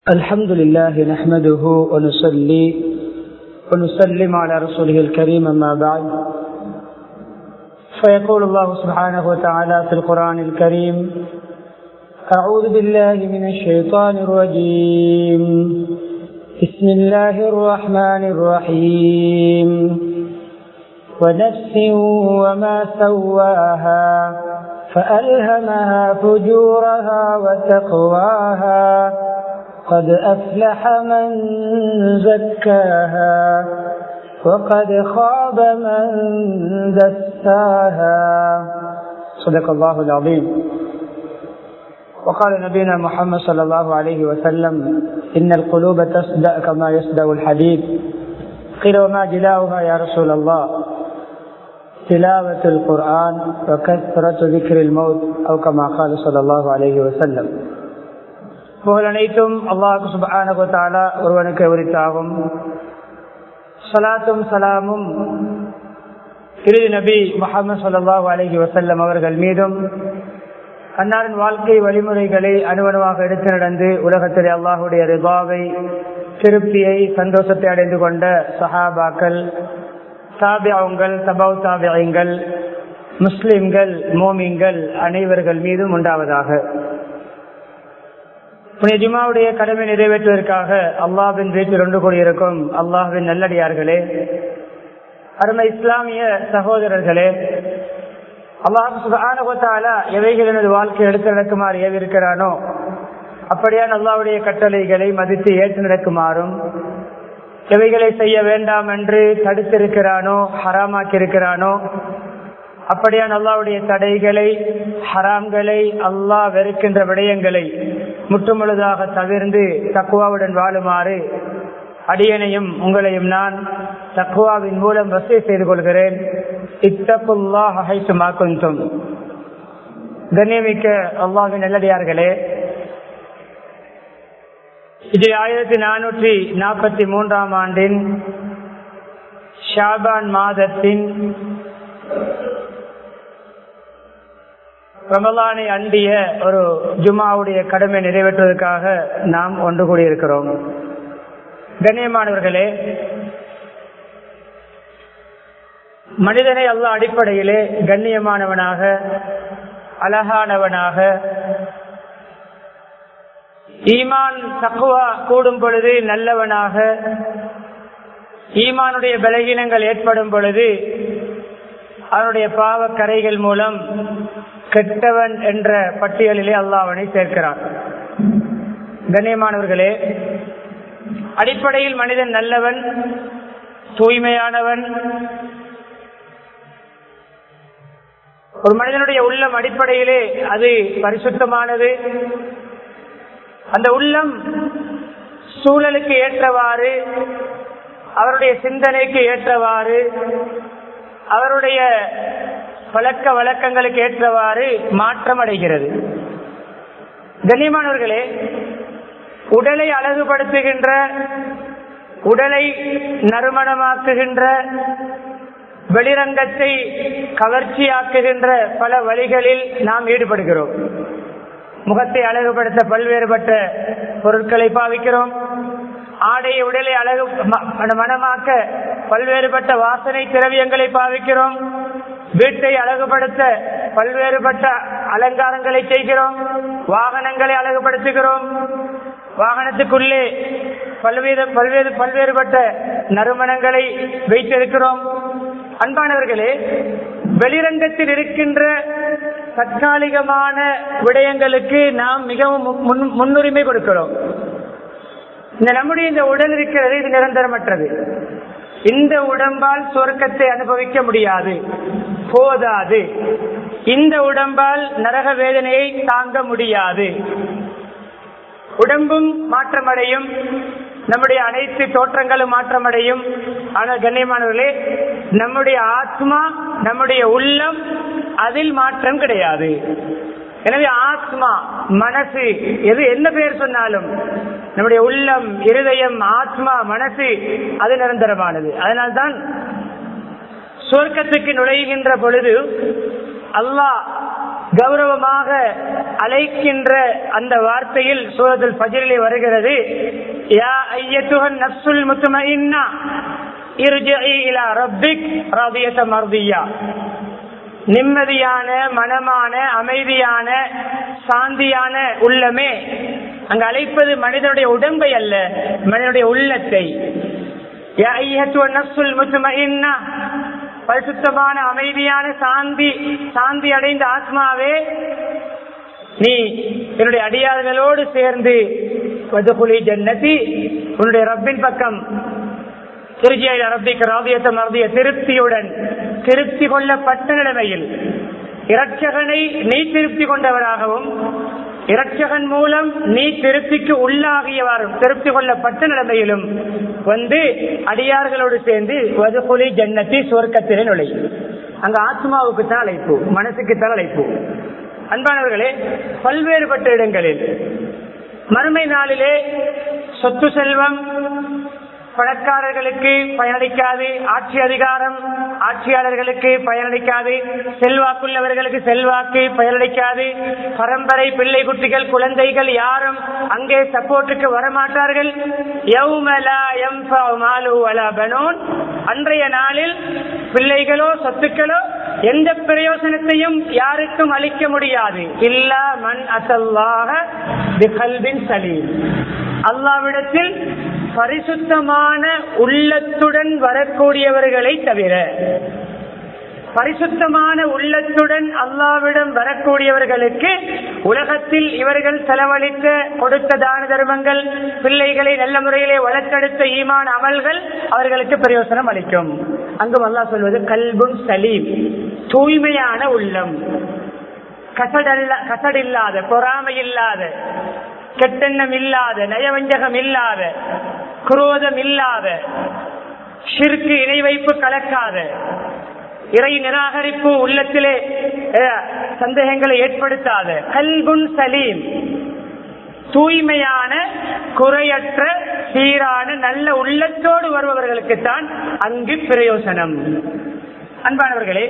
الحمد لله نحمده ونصلي ونسلم على رسوله الكريم أما بعد فيقول الله سبحانه وتعالى في القرآن الكريم أعوذ بالله من الشيطان الرجيم بسم الله الرحمن الرحيم ونفس وما سواها فألهمها فجورها وتقواها قد أفلح من زكاها وقد خاب من دساها صدق الله العظيم وقال نبينا محمد صلى الله عليه وسلم إن القلوب تصدأ كما يصدأ الحديد قيل وما جلاؤها يا رسول الله تلاوة القرآن وكثرة ذكر الموت أو كما قال صلى الله عليه وسلم புகழ் அனைத்தும் அல்லாஹு சுபானகுத்தாலா ஒருவனுக்கு உரித்தாகும் சலாத்தும் சலாமும் இறுதி நபி முகமது சல்லாஹூ அலஹி வசல்லம் அவர்கள் மீதும் அன்னாரின் வாழ்க்கை வழிமுறைகளை அணுவணுவாக எடுத்து நடந்து உலகத்தில் அல்லாஹுடைய ரிபாவை திருப்தியை சந்தோஷத்தை அடைந்து கொண்ட சஹாபாக்கள் தாபியாவுங்கள் தபாவ் தாபியங்கள் முஸ்லிம்கள் மோமிங்கள் அனைவர்கள் மீதும் உண்டாவதாக ஜுமாவுடைய கடமை நிறைவேற்றுவதற்காக அல்லாவின் வீட்டில் ஒன்று கூடியிருக்கும் அல்லாஹின் நல்லடியார்களே அருமை இஸ்லாமிய சகோதரர்களே அல்லாஹால எவைகள் எனது வாழ்க்கை எடுத்து நடக்குமாறு ஏவிருக்கிறானோ அப்படியான அல்லாவுடைய கட்டளைகளை மதித்து ஏற்று நடக்குமாறும் எவைகளை செய்ய வேண்டாம் என்று தடுத்திருக்கிறானோ ஹராமாக்கி இருக்கிறானோ அப்படியான அல்லாவுடைய தடைகளை ஹராம்களை அல்லாஹ் வெறுக்கின்ற விடயங்களை முற்றுமுழுதாக தவிர்ந்து தக்குவாவுடன் வாழுமாறு அடியனையும் உங்களையும் நான் தக்குவாவின் மூலம் வசதி செய்து கொள்கிறேன் இத்தப்புல்லாஹும் கண்ணியமிக்க அல்லாவின் நல்லடியார்களே இது ஆயிரத்தி நானூற்றி நாற்பத்தி மூன்றாம் ஆண்டின் ஷாபான் மாதத்தின் ரமலானை அண்டிய ஒரு ஜுமாவுடைய கடமை நிறைவேற்றுவதற்காக நாம் ஒன்று கூடியிருக்கிறோம் கண்ணியமானவர்களே மனிதனை அல்ல அடிப்படையிலே கண்ணியமானவனாக அழகானவனாக ஈமான் தக்குவா கூடும் பொழுது நல்லவனாக ஈமானுடைய பலகீனங்கள் ஏற்படும் பொழுது அவனுடைய பாவ கரைகள் மூலம் கெட்டவன் என்ற பட்டியலிலே அல்லாவனை சேர்க்கிறான் கண்ணியமானவர்களே அடிப்படையில் மனிதன் நல்லவன் தூய்மையானவன் ஒரு மனிதனுடைய உள்ளம் அடிப்படையிலே அது பரிசுத்தமானது அந்த உள்ளம் சூழலுக்கு ஏற்றவாறு அவருடைய சிந்தனைக்கு ஏற்றவாறு அவருடைய பழக்க வழக்கங்களுக்கு ஏற்றவாறு மாற்றம் அடைகிறது கண்ணியமானவர்களே உடலை அழகுபடுத்துகின்ற உடலை நறுமணமாக்குகின்ற வெளிரங்கத்தை கவர்ச்சியாக்குகின்ற பல வழிகளில் நாம் ஈடுபடுகிறோம் முகத்தை அழகுபடுத்த பல்வேறுபட்ட பொருட்களை பாவிக்கிறோம் ஆடை உடலை அழகு மனமாக்க பல்வேறுபட்ட வாசனை திரவியங்களை பாவிக்கிறோம் வீட்டை அழகுபடுத்த பல்வேறுபட்ட அலங்காரங்களை செய்கிறோம் வாகனங்களை அழகுபடுத்துகிறோம் வாகனத்துக்குள்ளே பல்வேறு பல்வேறு பல்வேறுபட்ட நறுமணங்களை வைத்திருக்கிறோம் அன்பானவர்களே வெளிரங்கத்தில் இருக்கின்ற தற்காலிகமான விடயங்களுக்கு நாம் மிகவும் முன்னுரிமை கொடுக்கிறோம் இந்த நம்முடைய இந்த உடல் இருக்கிறது இது நிரந்தரமற்றது இந்த உடம்பால் சொர்க்கத்தை அனுபவிக்க முடியாது போதாது இந்த உடம்பால் நரக வேதனையை தாங்க முடியாது உடம்பும் மாற்றமடையும் நம்முடைய அனைத்து தோற்றங்களும் மாற்றமடையும் ஆனால் கண்ணியமானவர்களே நம்முடைய ஆத்மா நம்முடைய உள்ளம் அதில் மாற்றம் கிடையாது எனவே ஆத்மா மனசு எது என்ன பெயர் சொன்னாலும் நம்முடைய உள்ளம் இருதயம் ஆத்மா மனசு அது நிரந்தரமானது அதனால்தான் சுவர்க்கத்துக்கு நுழைகின்ற பொழுது அல்லாஹ் கௌரவமாக அழைக்கின்ற அந்த வார்த்தையில் சூரத்துல் பஜிரிலே வருகிறது யா ஐயத்துகன் நப்சுல் முத்துமைன்னா இர்ஜிஇ இலா ரப்பிக் ராதியத மர்தியா நிம்மதியான மனமான அமைதியான சாந்தியான உள்ளமே அங்கு அழைப்பது மனிதனுடைய உடம்பை அல்ல மனிதனுடைய உள்ளத்தை யா ஐயத்துவ நப்சுல் முத்துமைன்னா பரிசுத்தமான அமைதியான சாந்தி சாந்தி அடைந்த ஆத்மாவே நீ என்னுடைய அடியார்களோடு சேர்ந்து வதுகுலி ஜன்னதி உன்னுடைய ரப்பின் பக்கம் திருஜியை ரப்பிக்கு ராதியத்தை மறதிய திருப்தியுடன் திருப்தி கொள்ளப்பட்ட நிலைமையில் இரட்சகனை நீ திருப்தி கொண்டவராகவும் இரட்சகன் மூலம் நீ திருப்திக்கு உள்ளாகியவாறும் திருப்தி கொள்ளப்பட்ட நிலைமையிலும் வந்து அடியார்களோடு சேர்ந்து வதுகுலி ஜன்னத்தி சுவர்க்கத்திலே நுழையும் அங்க ஆத்மாவுக்கு தான் அழைப்பு மனசுக்கு தான் அழைப்பு அன்பானவர்களே பல்வேறுபட்ட இடங்களில் மறுமை நாளிலே சொத்து செல்வம் பணக்காரர்களுக்கு பயனளிக்காது ஆட்சி அதிகாரம் ஆட்சியாளர்களுக்கு பயனளிக்காது செல்வாக்குள்ளவர்களுக்கு செல்வாக்கு பயனளிக்காது பரம்பரை பிள்ளை குட்டிகள் குழந்தைகள் யாரும் அங்கே சப்போர்ட்டுக்கு வரமாட்டார்கள் அன்றைய நாளில் பிள்ளைகளோ சொத்துக்களோ எந்த பிரயோசனத்தையும் யாருக்கும் அளிக்க முடியாது இல்லா மண் அசல்லாக சலீம் அல்லாவிடத்தில் பரிசுத்தமான உள்ளத்துடன் வரக்கூடியவர்களை தவிர பரிசுத்தமான உள்ளத்துடன் அல்லாவிடம் வரக்கூடியவர்களுக்கு உலகத்தில் இவர்கள் செலவழித்த கொடுத்த தான தர்மங்கள் பிள்ளைகளை நல்ல முறையிலே வளர்த்தெடுத்த ஈமான அமல்கள் அவர்களுக்கு பிரயோசனம் அளிக்கும் அங்கும் அல்லா சொல்வது கல்புன் சலீம் தூய்மையான உள்ளம் கசடல்ல கசடில்லாத பொறாமை இல்லாத கெட்டெண்ணம் இல்லாத நயவஞ்சகம் இல்லாத குரோதம் இல்லாத ஷிற்கு இணை வைப்பு கலக்காத இறை நிராகரிப்பு உள்ளத்திலே சந்தேகங்களை ஏற்படுத்தாத கல்குன் சலீம் தூய்மையான குறையற்ற சீரான நல்ல உள்ளத்தோடு வருபவர்களுக்குத்தான் அங்கு பிரயோசனம் அன்பானவர்களே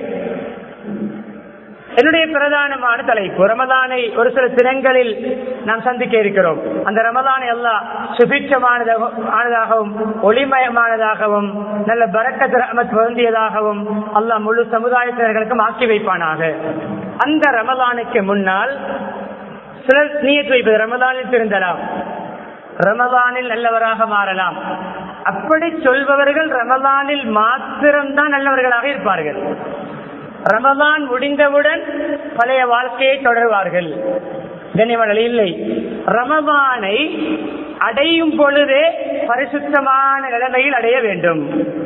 என்னுடைய பிரதானமான தலைப்பு ரமதானை ஒரு சில தினங்களில் நாம் சந்திக்க இருக்கிறோம் அந்த ரமதானை எல்லாம் சுபிட்சமானதாகவும் ஒளிமயமானதாகவும் நல்ல பரக்கத் ரஹமத் பொருந்தியதாகவும் அல்லாஹ் முழு சமுதாயத்தினர்களுக்கும் ஆக்கி வைப்பானாக அந்த ரமதானுக்கு முன்னால் சிலர் நீயத்து வைப்பது ரமதானில் திருந்தலாம் ரமதானில் நல்லவராக மாறலாம் அப்படி சொல்பவர்கள் ரமதானில் மாத்திரம்தான் நல்லவர்களாக இருப்பார்கள் ரமதான் முடிந்தவுடன் பழைய வாழ்க்கையை தொடர்வார்கள் கண்ணியமடல் இல்லை ரமதானை அடையும் பொழுதே பரிசுத்தமான நிலைமையில் அடைய வேண்டும்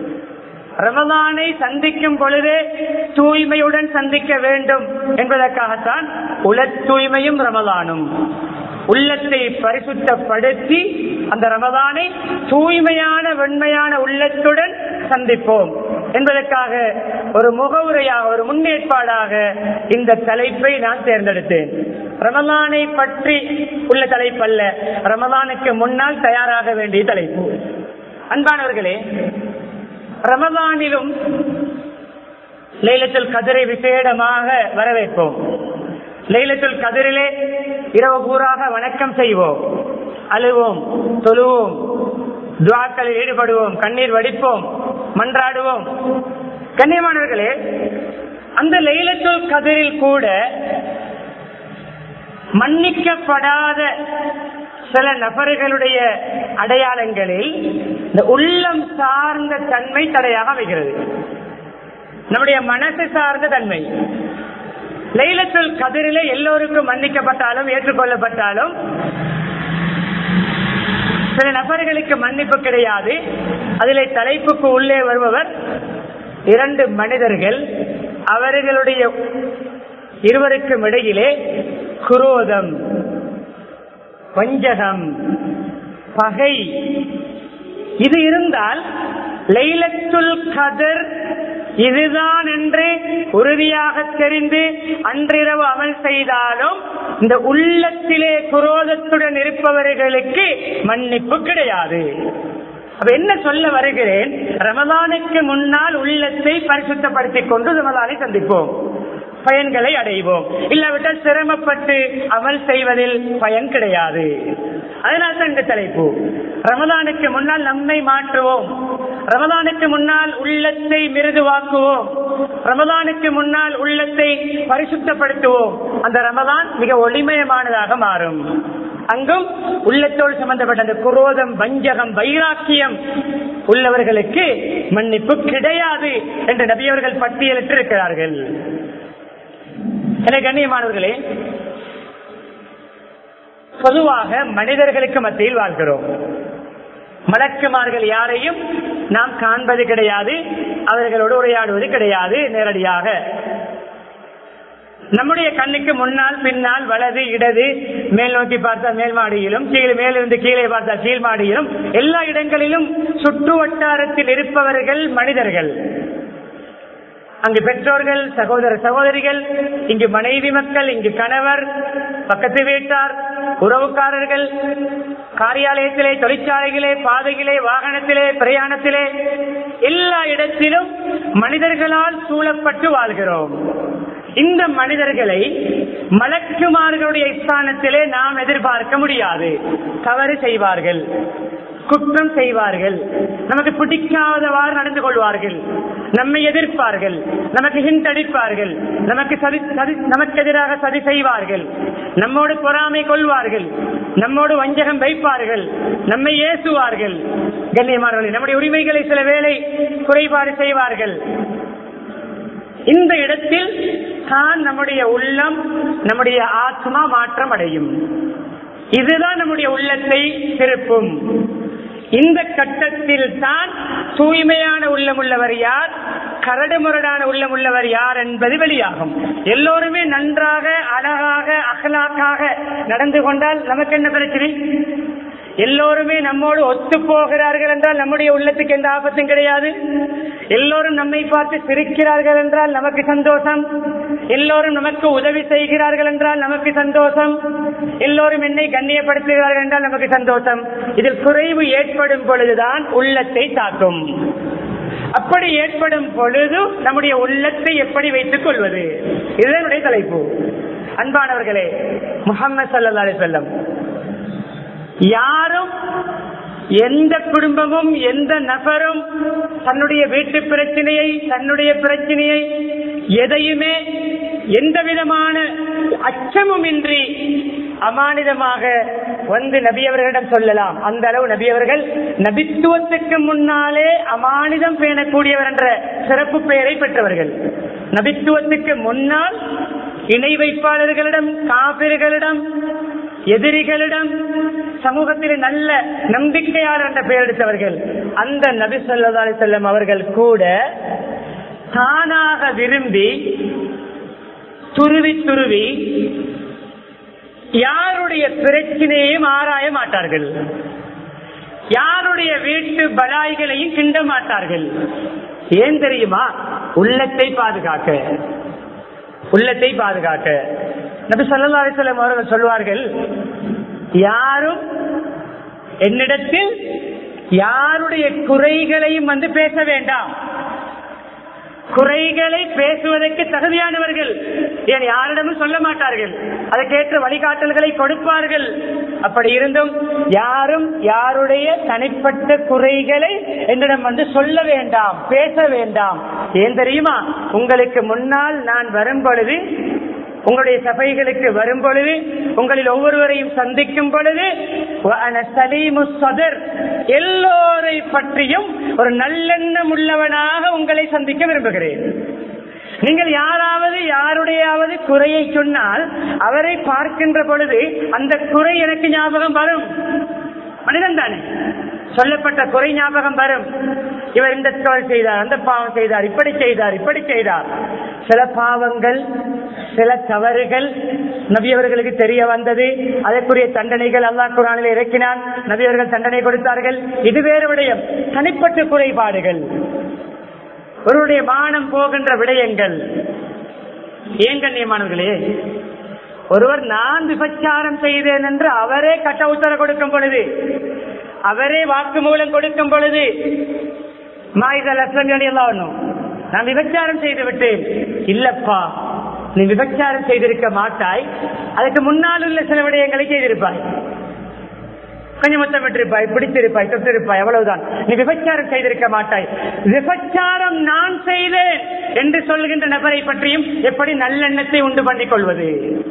ரமதானை சந்திக்கும் பொழுதே தூய்மையுடன் சந்திக்க வேண்டும் என்பதற்காகத்தான் உல தூய்மையும் ரமதானும் உள்ளத்தை பரிசுத்தப்படுத்தி அந்த ரமதானை தூய்மையான வெண்மையான உள்ளத்துடன் சந்திப்போம் என்பதற்காக ஒரு முகவுரையாக ஒரு முன்னேற்பாடாக இந்த தலைப்பை நான் தேர்ந்தெடுத்தேன் ரமலானை பற்றி உள்ள தலைப்பல்ல ரமலானுக்கு முன்னால் தயாராக வேண்டிய தலைப்பு அன்பானவர்களே ரமலானிலும் லைலத்தில் கதிரை விசேடமாக வரவேற்போம் லைலத்துல் கதிரிலே இரவு கூறாக வணக்கம் செய்வோம் அழுவோம் தொழுவோம் துவாக்களில் ஈடுபடுவோம் கண்ணீர் வடிப்போம் மன்றாடுவோம் கண்ணியமானவர்களே அந்த லைலத்துல் கதிரில் கூட மன்னிக்கப்படாத சில நபர்களுடைய அடையாளங்களில் இந்த உள்ளம் சார்ந்த தன்மை தடையாக அமைகிறது நம்முடைய மனசு சார்ந்த தன்மை லைலத்துல் கதிரிலே எல்லோருக்கும் மன்னிக்கப்பட்டாலும் ஏற்றுக்கொள்ளப்பட்டாலும் சில நபர்களுக்கு மன்னிப்பு கிடையாது அதிலே தலைப்புக்கு உள்ளே வருபவர் இரண்டு மனிதர்கள் அவர்களுடைய இருவருக்கும் இடையிலே குரோதம் வஞ்சகம் பகை இது இருந்தால் லைலத்துல் கதர் இதுதான் என்று உறுதியாக தெரிந்து அன்றிரவு அமல் செய்தாலும் இந்த உள்ளத்திலே குரோதத்துடன் இருப்பவர்களுக்கு மன்னிப்பு கிடையாது அப்ப என்ன சொல்ல வருகிறேன் ரமதானுக்கு முன்னால் உள்ளத்தை பரிசுத்தப்படுத்திக் கொண்டு ரமதானை சந்திப்போம் பயன்களை அடைவோம் இல்லாவிட்டால் சிரமப்பட்டு அமல் செய்வதில் பயன் கிடையாது அதனால் தான் இந்த தலைப்பு ரமதானுக்கு முன்னால் நம்மை மாற்றுவோம் ரமதானுக்கு முன்னால் உள்ளத்தை மிருதுவாக்குவோம் ரமதானுக்கு முன்னால் உள்ளத்தை பரிசுத்தப்படுத்துவோம் அந்த ரமதான் மிக ஒளிமயமானதாக மாறும் அங்கும் உள்ளத்தோடு சம்பந்தப்பட்ட அந்த குரோதம் வஞ்சகம் வைராக்கியம் உள்ளவர்களுக்கு மன்னிப்பு கிடையாது என்று நபியவர்கள் பட்டியலிட்டிருக்கிறார்கள் என கண்ணியமானவர்களே பொதுவாக மனிதர்களுக்கு மத்தியில் வாழ்கிறோம் மலக்குமார்கள் யாரையும் நாம் காண்பது கிடையாது அவர்களோடு உரையாடுவது கிடையாது நேரடியாக நம்முடைய கண்ணுக்கு முன்னால் பின்னால் வலது இடது மேல் நோக்கி பார்த்தால் மேல் மாடியிலும் கீழே மேலிருந்து கீழே பார்த்தால் கீழ் மாடியிலும் எல்லா இடங்களிலும் சுற்று வட்டாரத்தில் இருப்பவர்கள் மனிதர்கள் அங்கு பெற்றோர்கள் சகோதர சகோதரிகள் இங்கு மனைவி மக்கள் இங்கு கணவர் பக்கத்து வீட்டார் உறவுக்காரர்கள் காரியாலயத்திலே தொழிற்சாலைகளே பாதையிலே வாகனத்திலே பிரயாணத்திலே எல்லா இடத்திலும் மனிதர்களால் சூழப்பட்டு வாழ்கிறோம் இந்த மனிதர்களை மலக்குமார்களுடைய ஸ்தானத்திலே நாம் எதிர்பார்க்க முடியாது தவறு செய்வார்கள் குற்றம் செய்வார்கள் நமக்கு பிடிக்காதவாறு நடந்து கொள்வார்கள் நம்மை எதிர்ப்பார்கள் நமக்கு ஹிண்ட் அடிப்பார்கள் நமக்கு சதி சதி நமக்கு எதிராக சதி செய்வார்கள் நம்மோடு பொறாமை கொள்வார்கள் நம்மோடு வஞ்சகம் வைப்பார்கள் நம்மை ஏசுவார்கள் கண்ணியமானவர்கள் நம்முடைய உரிமைகளை சில வேளை குறைபாடு செய்வார்கள் இந்த இடத்தில் தான் நம்முடைய உள்ளம் நம்முடைய ஆத்மா மாற்றம் அடையும் இதுதான் நம்முடைய உள்ளத்தை திருப்பும் இந்த கட்டத்தில் தான் தூய்மையான உள்ளம் உள்ளவர் யார் கரடு முரடான உள்ளம் உள்ளவர் யார் என்பது வெளியாகும் எல்லோருமே நன்றாக அழகாக அகலாக்காக நடந்து கொண்டால் நமக்கு என்ன பிரச்சனை எல்லோருமே நம்மோடு ஒத்து போகிறார்கள் என்றால் நம்முடைய உள்ளத்துக்கு எந்த ஆபத்தும் கிடையாது எல்லோரும் நம்மை பார்த்து சிரிக்கிறார்கள் என்றால் நமக்கு சந்தோஷம் எல்லோரும் நமக்கு உதவி செய்கிறார்கள் என்றால் நமக்கு சந்தோஷம் எல்லோரும் என்னை கண்ணியப்படுத்துகிறார்கள் என்றால் நமக்கு சந்தோஷம் இதில் குறைவு ஏற்படும் பொழுதுதான் உள்ளத்தை தாக்கும் அப்படி ஏற்படும் பொழுது நம்முடைய உள்ளத்தை எப்படி வைத்துக் கொள்வது இதுதான் தலைப்பு அன்பானவர்களே முகமது சல்லா அலி சொல்லம் யாரும் எந்த குடும்பமும் எந்த நபரும் தன்னுடைய வீட்டு பிரச்சனையை தன்னுடைய பிரச்சனையை எதையுமே எந்த விதமான அச்சமும் இன்றி அமானிதமாக வந்து நபியவர்களிடம் சொல்லலாம் அந்த அளவு நபியவர்கள் நபித்துவத்துக்கு முன்னாலே அமானிதம் பேணக்கூடியவர் என்ற சிறப்பு பெயரை பெற்றவர்கள் நபித்துவத்துக்கு முன்னால் இணை வைப்பாளர்களிடம் காபிர்களிடம் எதிரிகளிடம் சமூகத்தில் நல்ல நம்பிக்கையாளர் என்ற பெயர் எடுத்தவர்கள் அந்த நபி சொல்லா செல்லம் அவர்கள் கூட தானாக விரும்பி துருவி துருவி யாருடைய பிரச்சனையையும் ஆராய மாட்டார்கள் யாருடைய வீட்டு பலாய்களையும் கிண்ட மாட்டார்கள் ஏன் தெரியுமா உள்ளத்தை பாதுகாக்க உள்ளத்தை பாதுகாக்க நபி சொல்லா அலிசல்லம் அவர்கள் சொல்வார்கள் யாரும் என்னிடத்தில் யாருடைய குறைகளையும் வந்து பேச வேண்டாம் குறைகளை பேசுவதற்கு தகுதியானவர்கள் ஏன் யாரிடமும் சொல்ல மாட்டார்கள் அதற்கேற்ற வழிகாட்டல்களை கொடுப்பார்கள் அப்படி இருந்தும் யாரும் யாருடைய தனிப்பட்ட குறைகளை என்னிடம் வந்து சொல்ல வேண்டாம் பேச வேண்டாம் ஏன் தெரியுமா உங்களுக்கு முன்னால் நான் வரும் பொழுது உங்களுடைய சபைகளுக்கு வரும் பொழுது உங்களில் ஒவ்வொருவரையும் சந்திக்கும் பொழுது சதர் எல்லோரை பற்றியும் ஒரு நல்லெண்ணம் உள்ளவனாக உங்களை சந்திக்க விரும்புகிறேன் நீங்கள் யாராவது யாருடையாவது குறையை சொன்னால் அவரை பார்க்கின்ற பொழுது அந்த குறை எனக்கு ஞாபகம் வரும் மனிதன் தானே சொல்லப்பட்ட குறை ஞாபகம் வரும் இவர் இந்த தொழில் செய்தார் அந்த பாவம் செய்தார் இப்படி செய்தார் இப்படி செய்தார் சில பாவங்கள் சில தவறுகள் நபியவர்களுக்கு தெரிய வந்தது அதற்குரிய தண்டனைகள் அல்லா குரானில் இறக்கினார் நபியவர்கள் தண்டனை கொடுத்தார்கள் இது வேறு விடயம் தனிப்பட்ட குறைபாடுகள் ஒருவருடைய மானம் போகின்ற விடயங்கள் ஏன் கண்ணியமானவர்களே ஒருவர் நான் விபச்சாரம் செய்தேன் என்று அவரே கட்ட உத்தர கொடுக்கும் பொழுது அவரே வாக்குமூலம் கொடுக்கும் பொழுது மாயுதல் அஸ்லம் எல்லாம் ஒண்ணும் நான் விபச்சாரம் செய்து விட்டேன் இல்லப்பா நீ விபச்சாரம் செய்திருக்க மாட்டாய் அதுக்கு முன்னால் உள்ள சில விடயங்களை செய்திருப்பாய் கொஞ்சம் முத்தமிட்டிருப்பாய் பிடித்திருப்பாய் தொட்டிருப்பாய் அவ்வளவுதான் நீ விபச்சாரம் செய்திருக்க மாட்டாய் விபச்சாரம் நான் செய்தேன் என்று சொல்கின்ற நபரை பற்றியும் எப்படி நல்லெண்ணத்தை உண்டு பண்ணிக் கொள்வது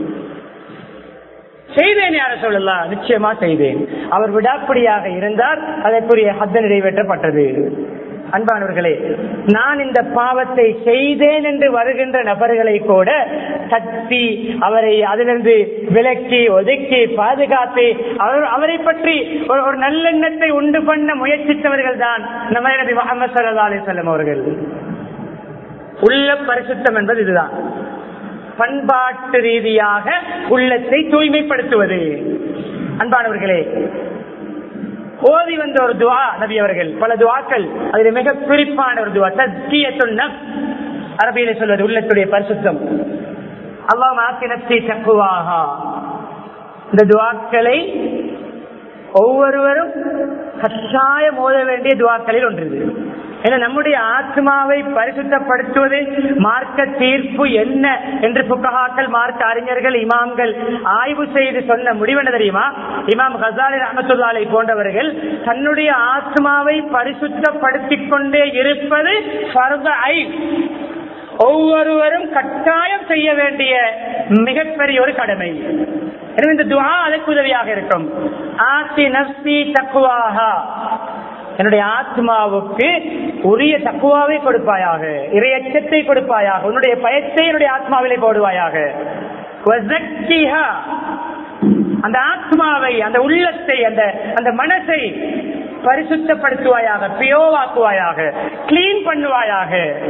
செய்தேன் யார சொல்லலாம் நிச்சயமா செய்தேன் அவர் விடாப்படியாக இருந்தார் அதற்குரிய ஹத்த நிறைவேற்றப்பட்டது அன்பானவர்களே நான் இந்த பாவத்தை செய்தேன் என்று வருகின்ற நபர்களை கூட தட்டி அவரை அதிலிருந்து விலக்கி ஒதுக்கி பாதுகாத்து அவர் அவரை பற்றி ஒரு ஒரு நல்லெண்ணத்தை உண்டு பண்ண முயற்சித்தவர்கள் தான் நம்ம நபி முகமது சல்லா அலிசல்லம் அவர்கள் உள்ள பரிசுத்தம் என்பது இதுதான் பண்பாட்டு ரீதியாக உள்ளத்தை தூய்மைப்படுத்துவது அன்பானவர்களே ஓதி வந்த ஒரு துவா நபி அவர்கள் பல துவாக்கள் அதில் மிக குறிப்பான ஒரு துவா தஸ்கியத்துன்ன அரபியில சொல்வது உள்ளத்துடைய பரிசுத்தம் அல்லாஹ் ஆக்கினத்தை தக்குவாகா இந்த துவாக்களை ஒவ்வொருவரும் கட்டாயம் ஓத வேண்டிய துவாக்களில் ஒன்று இது ஏன்னா நம்முடைய ஆத்மாவை பரிசுத்தப்படுத்துவது மார்க்க தீர்ப்பு என்ன என்று புக்கஹாக்கள் மார்க்க அறிஞர்கள் இமாம்கள் ஆய்வு செய்து சொன்ன முடிவென்ன தெரியுமா இமாம் ஹசாலி ரஹமத்துல்லாலை போன்றவர்கள் தன்னுடைய ஆத்மாவை பரிசுத்தப்படுத்திக் கொண்டே இருப்பது ஃபர்த ஐ ஒவ்வொருவரும் கட்டாயம் செய்ய வேண்டிய மிகப்பெரிய ஒரு கடமை எனவே இந்த துவா அதற்கு உதவியாக இருக்கும் ஆசி நப்சி தக்குவாகா என்னுடைய ஆத்மாவுக்கு உரிய தக்குவாவை கொடுப்பாயாக இறையச்சத்தை கொடுப்பாயாக உன்னுடைய பயத்தை என்னுடைய ஆத்மாவிலே போடுவாயாக வஸக்கிஹா. அந்த ஆத்மாவை அந்த உள்ளத்தை அந்த அந்த மனசை பரிசுத்தப்படுத்துவாயாக பியோவாக்குவாயாக கிளீன் பண்ணுவாயாக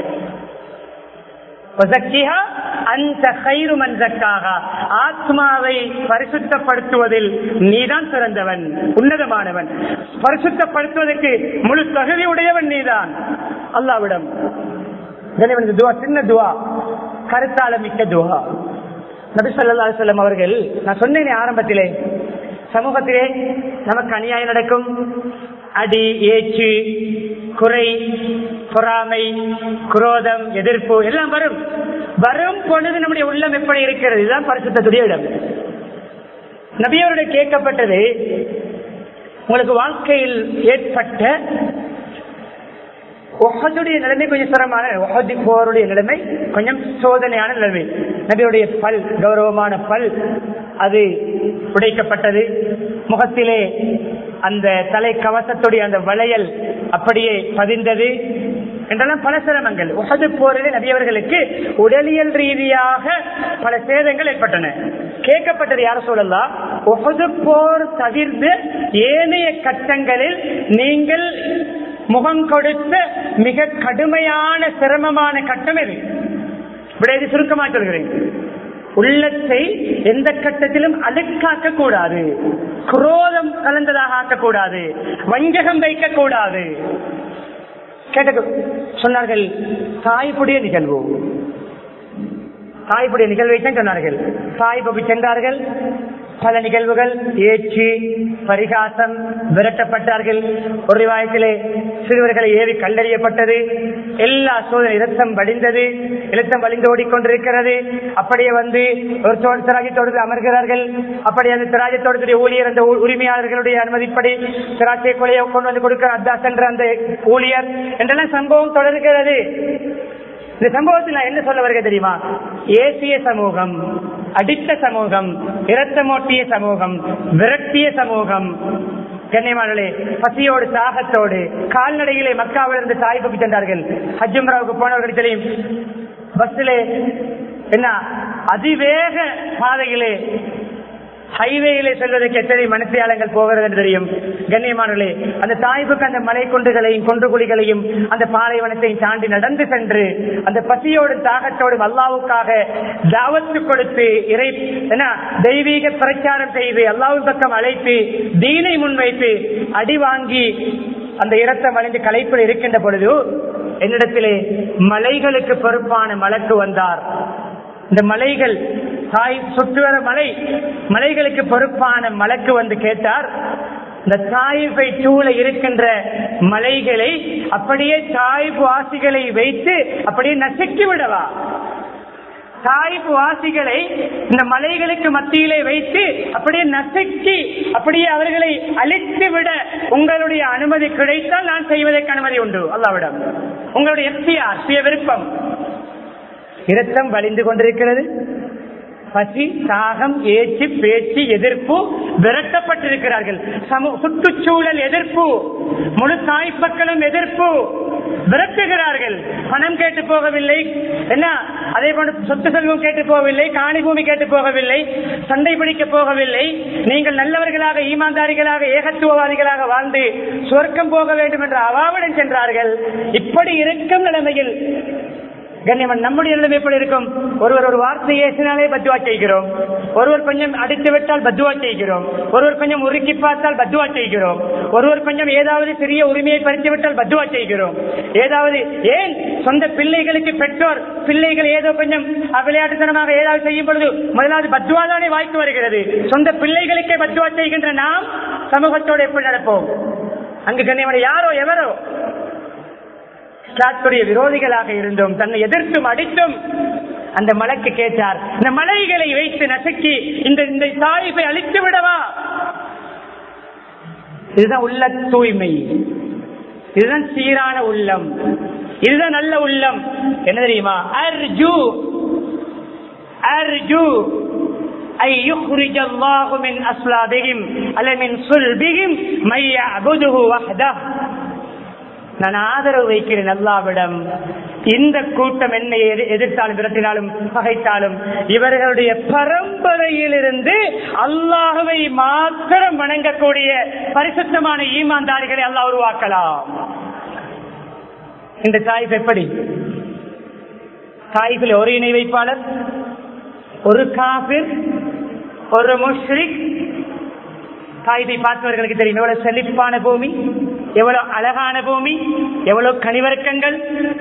வஸக்கிஹா, அன்த கைரு மன் ஜக்காஹா. ஆத்மாவை பரிசுத்தப்படுத்துவதில் நீதான் சிறந்தவன் உன்னதமானவன் பரிசுத்தப்படுத்துவதற்கு முழு தகுதி உடையவன் நீதான் அல்லாவிடம் கனிவன் இந்த துவா சின்ன துவா கருத்தால மிக்க துவா நபி ஸல்லல்லாஹு அலைஹி வஸல்லம் அவர்கள் நான் சொன்னேனே ஆரம்பத்திலே சமூகத்திலே நமக்கு அநியாயம் நடக்கும் அடி ஏச்சு குறை பொறாமை குரோதம் எதிர்ப்பு எல்லாம் வரும் வரும் பொழுது நம்முடைய உள்ளம் எப்படி இருக்கிறது இதுதான் பரிசுத்தத்துடைய இடம் நபியவருடைய கேட்கப்பட்டது உங்களுக்கு வாழ்க்கையில் ஏற்பட்ட ஒஹதுடைய நிலைமை கொஞ்சம் சிரமமான ஒஹது போருடைய நிலைமை கொஞ்சம் சோதனையான நிலைமை நபியுடைய பல் கௌரவமான பல் அது உடைக்கப்பட்டது முகத்திலே அந்த தலை கவசத்துடைய அந்த வளையல் அப்படியே பதிந்தது என்றெல்லாம் பல சிரமங்கள் உகது போரிலே நபியவர்களுக்கு உடலியல் ரீதியாக பல சேதங்கள் ஏற்பட்டன கேட்கப்பட்டது யார சொல்லலாம் உகது போர் தவிர்த்து ஏனைய கட்டங்களில் நீங்கள் முகம் கொடுத்த மிக கடுமையான சிரமமான கட்டம் எது விடையது சுருக்கமாக சொல்கிறேன் உள்ளத்தை எந்த கட்டத்திலும் அழுக்காக்க கூடாது குரோதம் கலந்ததாக ஆக்கக்கூடாது வஞ்சகம் வைக்க கூடாது கேட்ட சொன்னார்கள் தாய்ப்புடைய நிகழ்வு தாய்ப்புடைய நிகழ்வை தான் சொன்னார்கள் தாய்பபு சென்றார்கள் பல நிகழ்வுகள் ஏற்றி பரிகாசம் விரட்டப்பட்டார்கள் ஒரு ரிவாயத்திலே சிறுவர்களை ஏறி கண்டறியப்பட்டது எல்லா சோதனை இரத்தம் வடிந்தது இரத்தம் வழிந்து ஓடிக்கொண்டிருக்கிறது அப்படியே வந்து ஒரு திராஜத்தோடு அமர்கிறார்கள் அப்படி அந்த திராஜத்தோடு ஊழியர் அந்த ஊ- உரிமையாளர்களுடைய அனுமதிப்படி திராட்சை கொலையை கொண்டு வந்து கொடுக்கிற அத்தாஸ் என்ற அந்த ஊழியர் என்றெல்லாம் சம்பவம் தொடர்கிறது இந்த சம்பவத்தில் நான் என்ன சொல்ல வருகிறேன் தெரியுமா ஏசிய சமூகம் அடித்த சமூகம் இரத்தமோட்டிய சமூகம் விரட்டிய சமூகம் கண்ணியமானே பசியோடு தாகத்தோடு கால்நடையிலே மக்காவிலிருந்து தாய்ப்புக்கு சென்றார்கள் ஹஜ்ஜும்ராவுக்கு போனவர்கள் தெரியும் பஸ்ஸிலே என்ன அதிவேக பாதையிலே ஹைவேயிலே செல்வதற்கு எத்தனை மனுஷியாளங்கள் போகிறது என்று தெரியும் கண்ணியமானே அந்த தாய்ப்புக்கு அந்த மலை குண்டுகளையும் கொன்று குழிகளையும் அந்த பாலைவனத்தையும் தாண்டி நடந்து சென்று அந்த பசியோடும் தாகத்தோடும் அல்லாவுக்காக தாவத்து கொடுத்து இறை என்ன தெய்வீக பிரச்சாரம் செய்து அல்லாவின் பக்கம் அழைத்து தீனை முன்வைத்து அடி வாங்கி அந்த இரத்தம் அழிந்து களைப்பில் இருக்கின்ற பொழுது என்னிடத்திலே மலைகளுக்கு பொறுப்பான மலக்கு வந்தார் இந்த மலைகள் தாய் சுற்றி வர மலை மலைகளுக்கு பொறுப்பான மலக்கு வந்து கேட்டார் இந்த தாய்ப்பை சூழ இருக்கின்ற மலைகளை அப்படியே தாய் வாசிகளை வைத்து அப்படியே நசுக்கி விடவா தாய்ப்பு வாசிகளை இந்த மலைகளுக்கு மத்தியிலே வைத்து அப்படியே நசுக்கி அப்படியே அவர்களை அழித்து விட உங்களுடைய அனுமதி கிடைத்தால் நான் செய்வதற்கு அனுமதி உண்டு அல்லாவிடம் உங்களுடைய எஃப்டிஆர் சுய விருப்பம் இரத்தம் வலிந்து கொண்டிருக்கிறது பசி தாகம் ஏச்சு பேச்சு எதிர்ப்பு விரட்டப்பட்டிருக்கிறார்கள் சமூ சுற்றுச்சூழல் எதிர்ப்பு முழு தாய்ப்பக்களும் எதிர்ப்பு விரட்டுகிறார்கள் பணம் கேட்டு போகவில்லை என்ன அதே போன்று சொத்து செல்வம் கேட்டு போகவில்லை காணி பூமி கேட்டு போகவில்லை சண்டை பிடிக்க போகவில்லை நீங்கள் நல்லவர்களாக ஈமான்தாரிகளாக ஏகத்துவவாதிகளாக வாழ்ந்து சுவர்க்கம் போக வேண்டும் என்ற அவாவுடன் சென்றார்கள் இப்படி இருக்கும் நிலைமையில் கண்ணியமன் நம்முடைய நிலைமை எப்படி இருக்கும் ஒருவர் ஒரு வார்த்தை ஏசினாலே பத்துவா செய்கிறோம் ஒருவர் கொஞ்சம் அடித்து விட்டால் பத்துவா செய்கிறோம் ஒருவர் கொஞ்சம் உருக்கி பார்த்தால் பத்துவா செய்கிறோம் ஒருவர் கொஞ்சம் ஏதாவது சிறிய உரிமையை பறித்து விட்டால் பத்துவா செய்கிறோம் ஏதாவது ஏன் சொந்த பிள்ளைகளுக்கு பெற்றோர் பிள்ளைகள் ஏதோ கொஞ்சம் விளையாட்டுத்தனமாக ஏதாவது செய்யும் பொழுது முதலாவது பத்துவா தானே வாய்த்து வருகிறது சொந்த பிள்ளைகளுக்கே பத்துவா செய்கின்ற நாம் சமூகத்தோடு எப்படி நடப்போம் அங்கு கண்ணியமன் யாரோ எவரோ இஸ்லாத்துடைய விரோதிகளாக இருந்தோம் தன்னை எதிர்த்தும் அடித்தும் அந்த மலைக்கு கேட்டார் இந்த மலைகளை வைத்து நசுக்கி இந்த இந்த தாய்ப்பை அழித்து விடவா இதுதான் உள்ள தூய்மை இதுதான் சீரான உள்ளம் இதுதான் நல்ல உள்ளம் என்ன தெரியுமா அர்ஜு அர்ஜு أن يخرج الله من أصلابهم ألا من صلبهم من يعبده وحده நான் ஆதரவு வைக்கிறேன் அல்லாவிடம் இந்த கூட்டம் என்னை எதி- எதிர்த்தாலும் விரட்டினாலும் பகைத்தாலும் இவர்களுடைய பரம்பரையிலிருந்து அல்லாஹுவை மாத்திரம் வணங்கக்கூடிய பரிசுத்தமான ஈமான்தாரிகளை அல்லாஹ் உருவாக்கலாம் இந்த தாய்ப்பு எப்படி தாய்ப்பில் ஒரு இணை வைப்பாளர் ஒரு காபிர் ஒரு முஷ்ரிக் தாய்ப்பை பார்த்தவர்களுக்கு தெரியும் எவ்வளவு செழிப்பான பூமி எவ்வளவு அழகான பூமி எவ்வளவு கனிவர்க்கங்கள்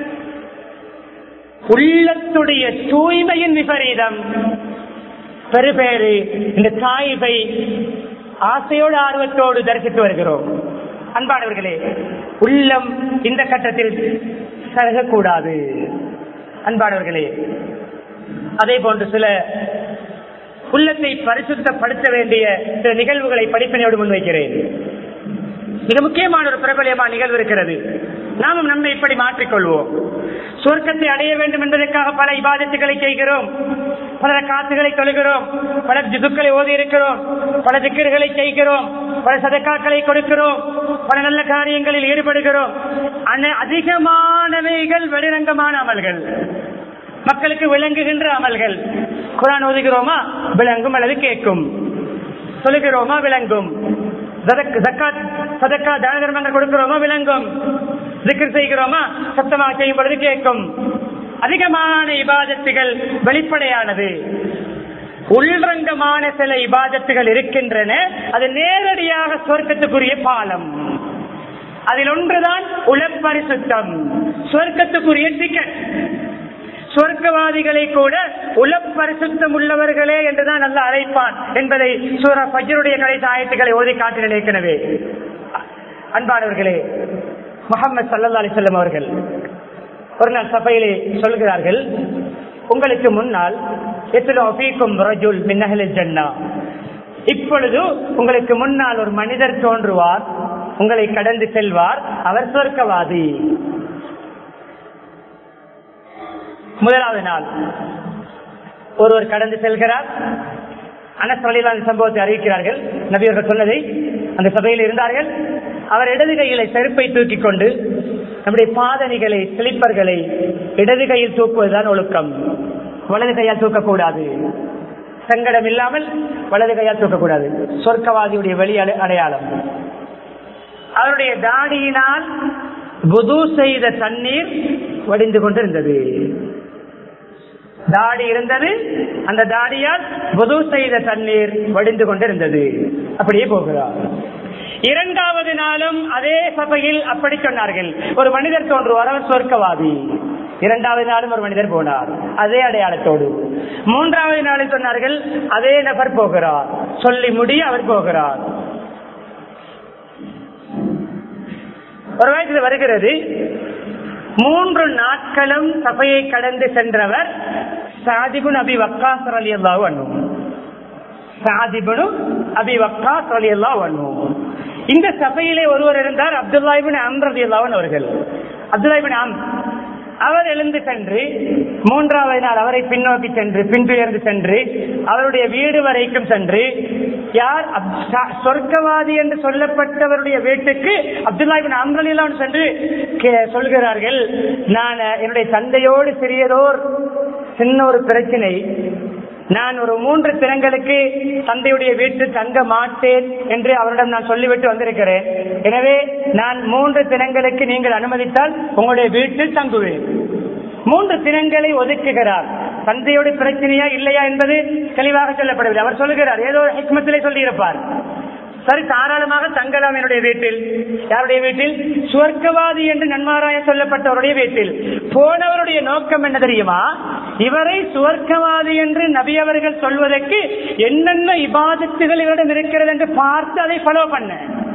உள்ளத்துடைய தூய்மையின் விபரீதம் பெருபேறு இந்த தாய்ப்பை ஆசையோடு ஆர்வத்தோடு தரிசித்து வருகிறோம் அன்பானவர்களே உள்ளம் இந்த கட்டத்தில் சருகக்கூடாது அன்பானவர்களே அதே போன்று சில உள்ளத்தை பரிசுத்தப்படுத்த வேண்டிய சில நிகழ்வுகளை படிப்பினையோடு முன்வைக்கிறேன் மிக முக்கியமான ஒரு பிரபலியமான நிகழ்வு இருக்கிறது நாமும் நம்மை இப்படி மாற்றிக்கொள்வோம் சுவர்க்கத்தை அடைய வேண்டும் என்பதற்காக பல இபாதத்துகளை செய்கிறோம் பல காத்துகளை தொழுகிறோம் பல ஜிதுக்களை ஓதி இருக்கிறோம் பல திக்கர்களை செய்கிறோம் பல சதக்காக்களை கொடுக்கிறோம் பல நல்ல காரியங்களில் ஈடுபடுகிறோம் அன- அதிகமானவைகள் வெளிரங்கமான அமல்கள் மக்களுக்கு விளங்குகின்ற அமல்கள் குரான் ஓதுகிறோமா விளங்கும் அல்லது கேட்கும் சொல்லுகிறோமா விளங்கும் ஜதக்- ஜக்காத், சதக்கா தான தர்மங்கள் கொடுக்கிறோமா விளங்கும் திக்ர் செய்கிறோமா சத்தமாக செய்யும் பொழுது கேட்கும் அதிகமான இபாதத்துகள் வெளிப்படையானது உள்ரங்கமான சில இபாதத்துகள் இருக்கின்றன அது நேரடியாக சொர்க்கத்துக்குரிய பாலம் அதில் ஒன்றுதான் உளப்பரிசுத்தம் சொர்க்கத்துக்குரிய டிக்கெட் சொர்க்கவாதிகளை கூட உலப்பரிசுத்தம் உள்ளவர்களே என்றுதான் நல்ல அழைப்பான் என்பதை சூர பஜருடைய கடைசி ஆயத்துக்களை ஓதி காட்டினேன் ஏற்கனவே அன்பானவர்களே முகமது சல்லா அலிசல்லம் அவர்கள் ஒரு நாள் சபையிலே சொல்கிறார்கள் உங்களுக்கு முன்னால் எத்தனோ ஃபீக்கும் ரஜுல் மின்னகலில் ஜன்னா இப்பொழுது உங்களுக்கு முன்னால் ஒரு மனிதர் தோன்றுவார் உங்களை கடந்து செல்வார் அவர் சொர்க்கவாதி முதலாவது நாள் ஒருவர் கடந்து செல்கிறார் அனசலில் சம்பவத்தை அறிவிக்கிறார்கள் நபியர்கள் சொன்னதை அந்த சபையில் இருந்தார்கள் அவர் இடது கையில செருப்பை தூக்கி கொண்டு நம்முடைய பாதணிகளை சிலிப்பர்களை இடது கையில் தூக்குவதுதான் ஒழுக்கம் வலது கையால் தூக்கக்கூடாது சங்கடம் இல்லாமல் வலது கையால் தூக்கக்கூடாது சொர்க்கவாதியுடைய வெளி அடை- அடையாளம் அவருடைய தாடியினால் புது செய்த தண்ணீர் வடிந்து கொண்டிருந்தது தாடி இருந்தது அந்த தாடியால் புது செய்த தண்ணீர் வடிந்து கொண்டிருந்தது அப்படியே போகிறார் இரண்டாவது நாளும் அதே சபையில் அப்படி சொன்னார்கள் ஒரு மனிதர் தோன்றுவார் அவர் சொர்க்கவாதி இரண்டாவது நாளும் ஒரு மனிதர் போனார் அதே அடையாளத்தோடு மூன்றாவது நாளில் சொன்னார்கள் அதே நபர் போகிறார் சொல்லி முடி அவர் போகிறார் ஒரு வயசுல வருகிறது மூன்று நாட்களும் சபையை கடந்து சென்றவர் சாதிபுன் அபி வக்காஸ் அலி அல்லாஹ் அண்ணும் சாதிபனு அபி வக்காஸ் அலி அல்லாஹ் அண்ணும் இந்த சபையிலே ஒருவர் இருந்தார் அப்துல்லாஹிபின் அம்ரதி அல்லாவன் அவர்கள் அப்துல்லாஹிபின் அம் அவர் எழுந்து சென்று மூன்றாவது நாள் அவரை பின்னோக்கி சென்று பின்துயர்ந்து சென்று அவருடைய வீடு வரைக்கும் சென்று யார் அப்- ச- சொர்க்கவாதி என்று சொல்லப்பட்டவருடைய வீட்டுக்கு அப்துல்லாஹிபின் அம்ரலிலான் சென்று கே- சொல்கிறார்கள் நான் அஹ், என்னுடைய தந்தையோடு சிறியதோர் சின்ன ஒரு பிரச்சனை நான் ஒரு மூன்று தினங்களுக்கு தந்தையுடைய வீட்டில் தங்க மாட்டேன் என்று அவரிடம் நான் சொல்லிவிட்டு வந்திருக்கிறேன் எனவே நான் மூன்று தினங்களுக்கு நீங்கள் அனுமதித்தால் உங்களுடைய வீட்டில் தங்குவேன் மூன்று தினங்களை ஒதுக்குகிறார் தந்தையோட பிரச்சனையா இல்லையா என்பது தெளிவாக சொல்லப்படவில்லை அவர் சொல்லுகிறார் ஏதோ ஒரு ஹிக்மத்திலே சொல்லியிருப்பார் சரி தாராளமாக தங்கலாம் என்னுடைய வீட்டில் யாருடைய வீட்டில் சுவர்க்கவாதி என்று நன்மாராய சொல்லப்பட்டவருடைய வீட்டில் போனவருடைய நோக்கம் என்ன தெரியுமா இவரை சுவர்க்கவாதி என்று நபி அவர்கள் சொல்வதற்கு என்னென்ன இபாதத்துகள் இவரிடம் இருக்கிறது என்று பார்த்து அதை ஃபாலோ பண்ண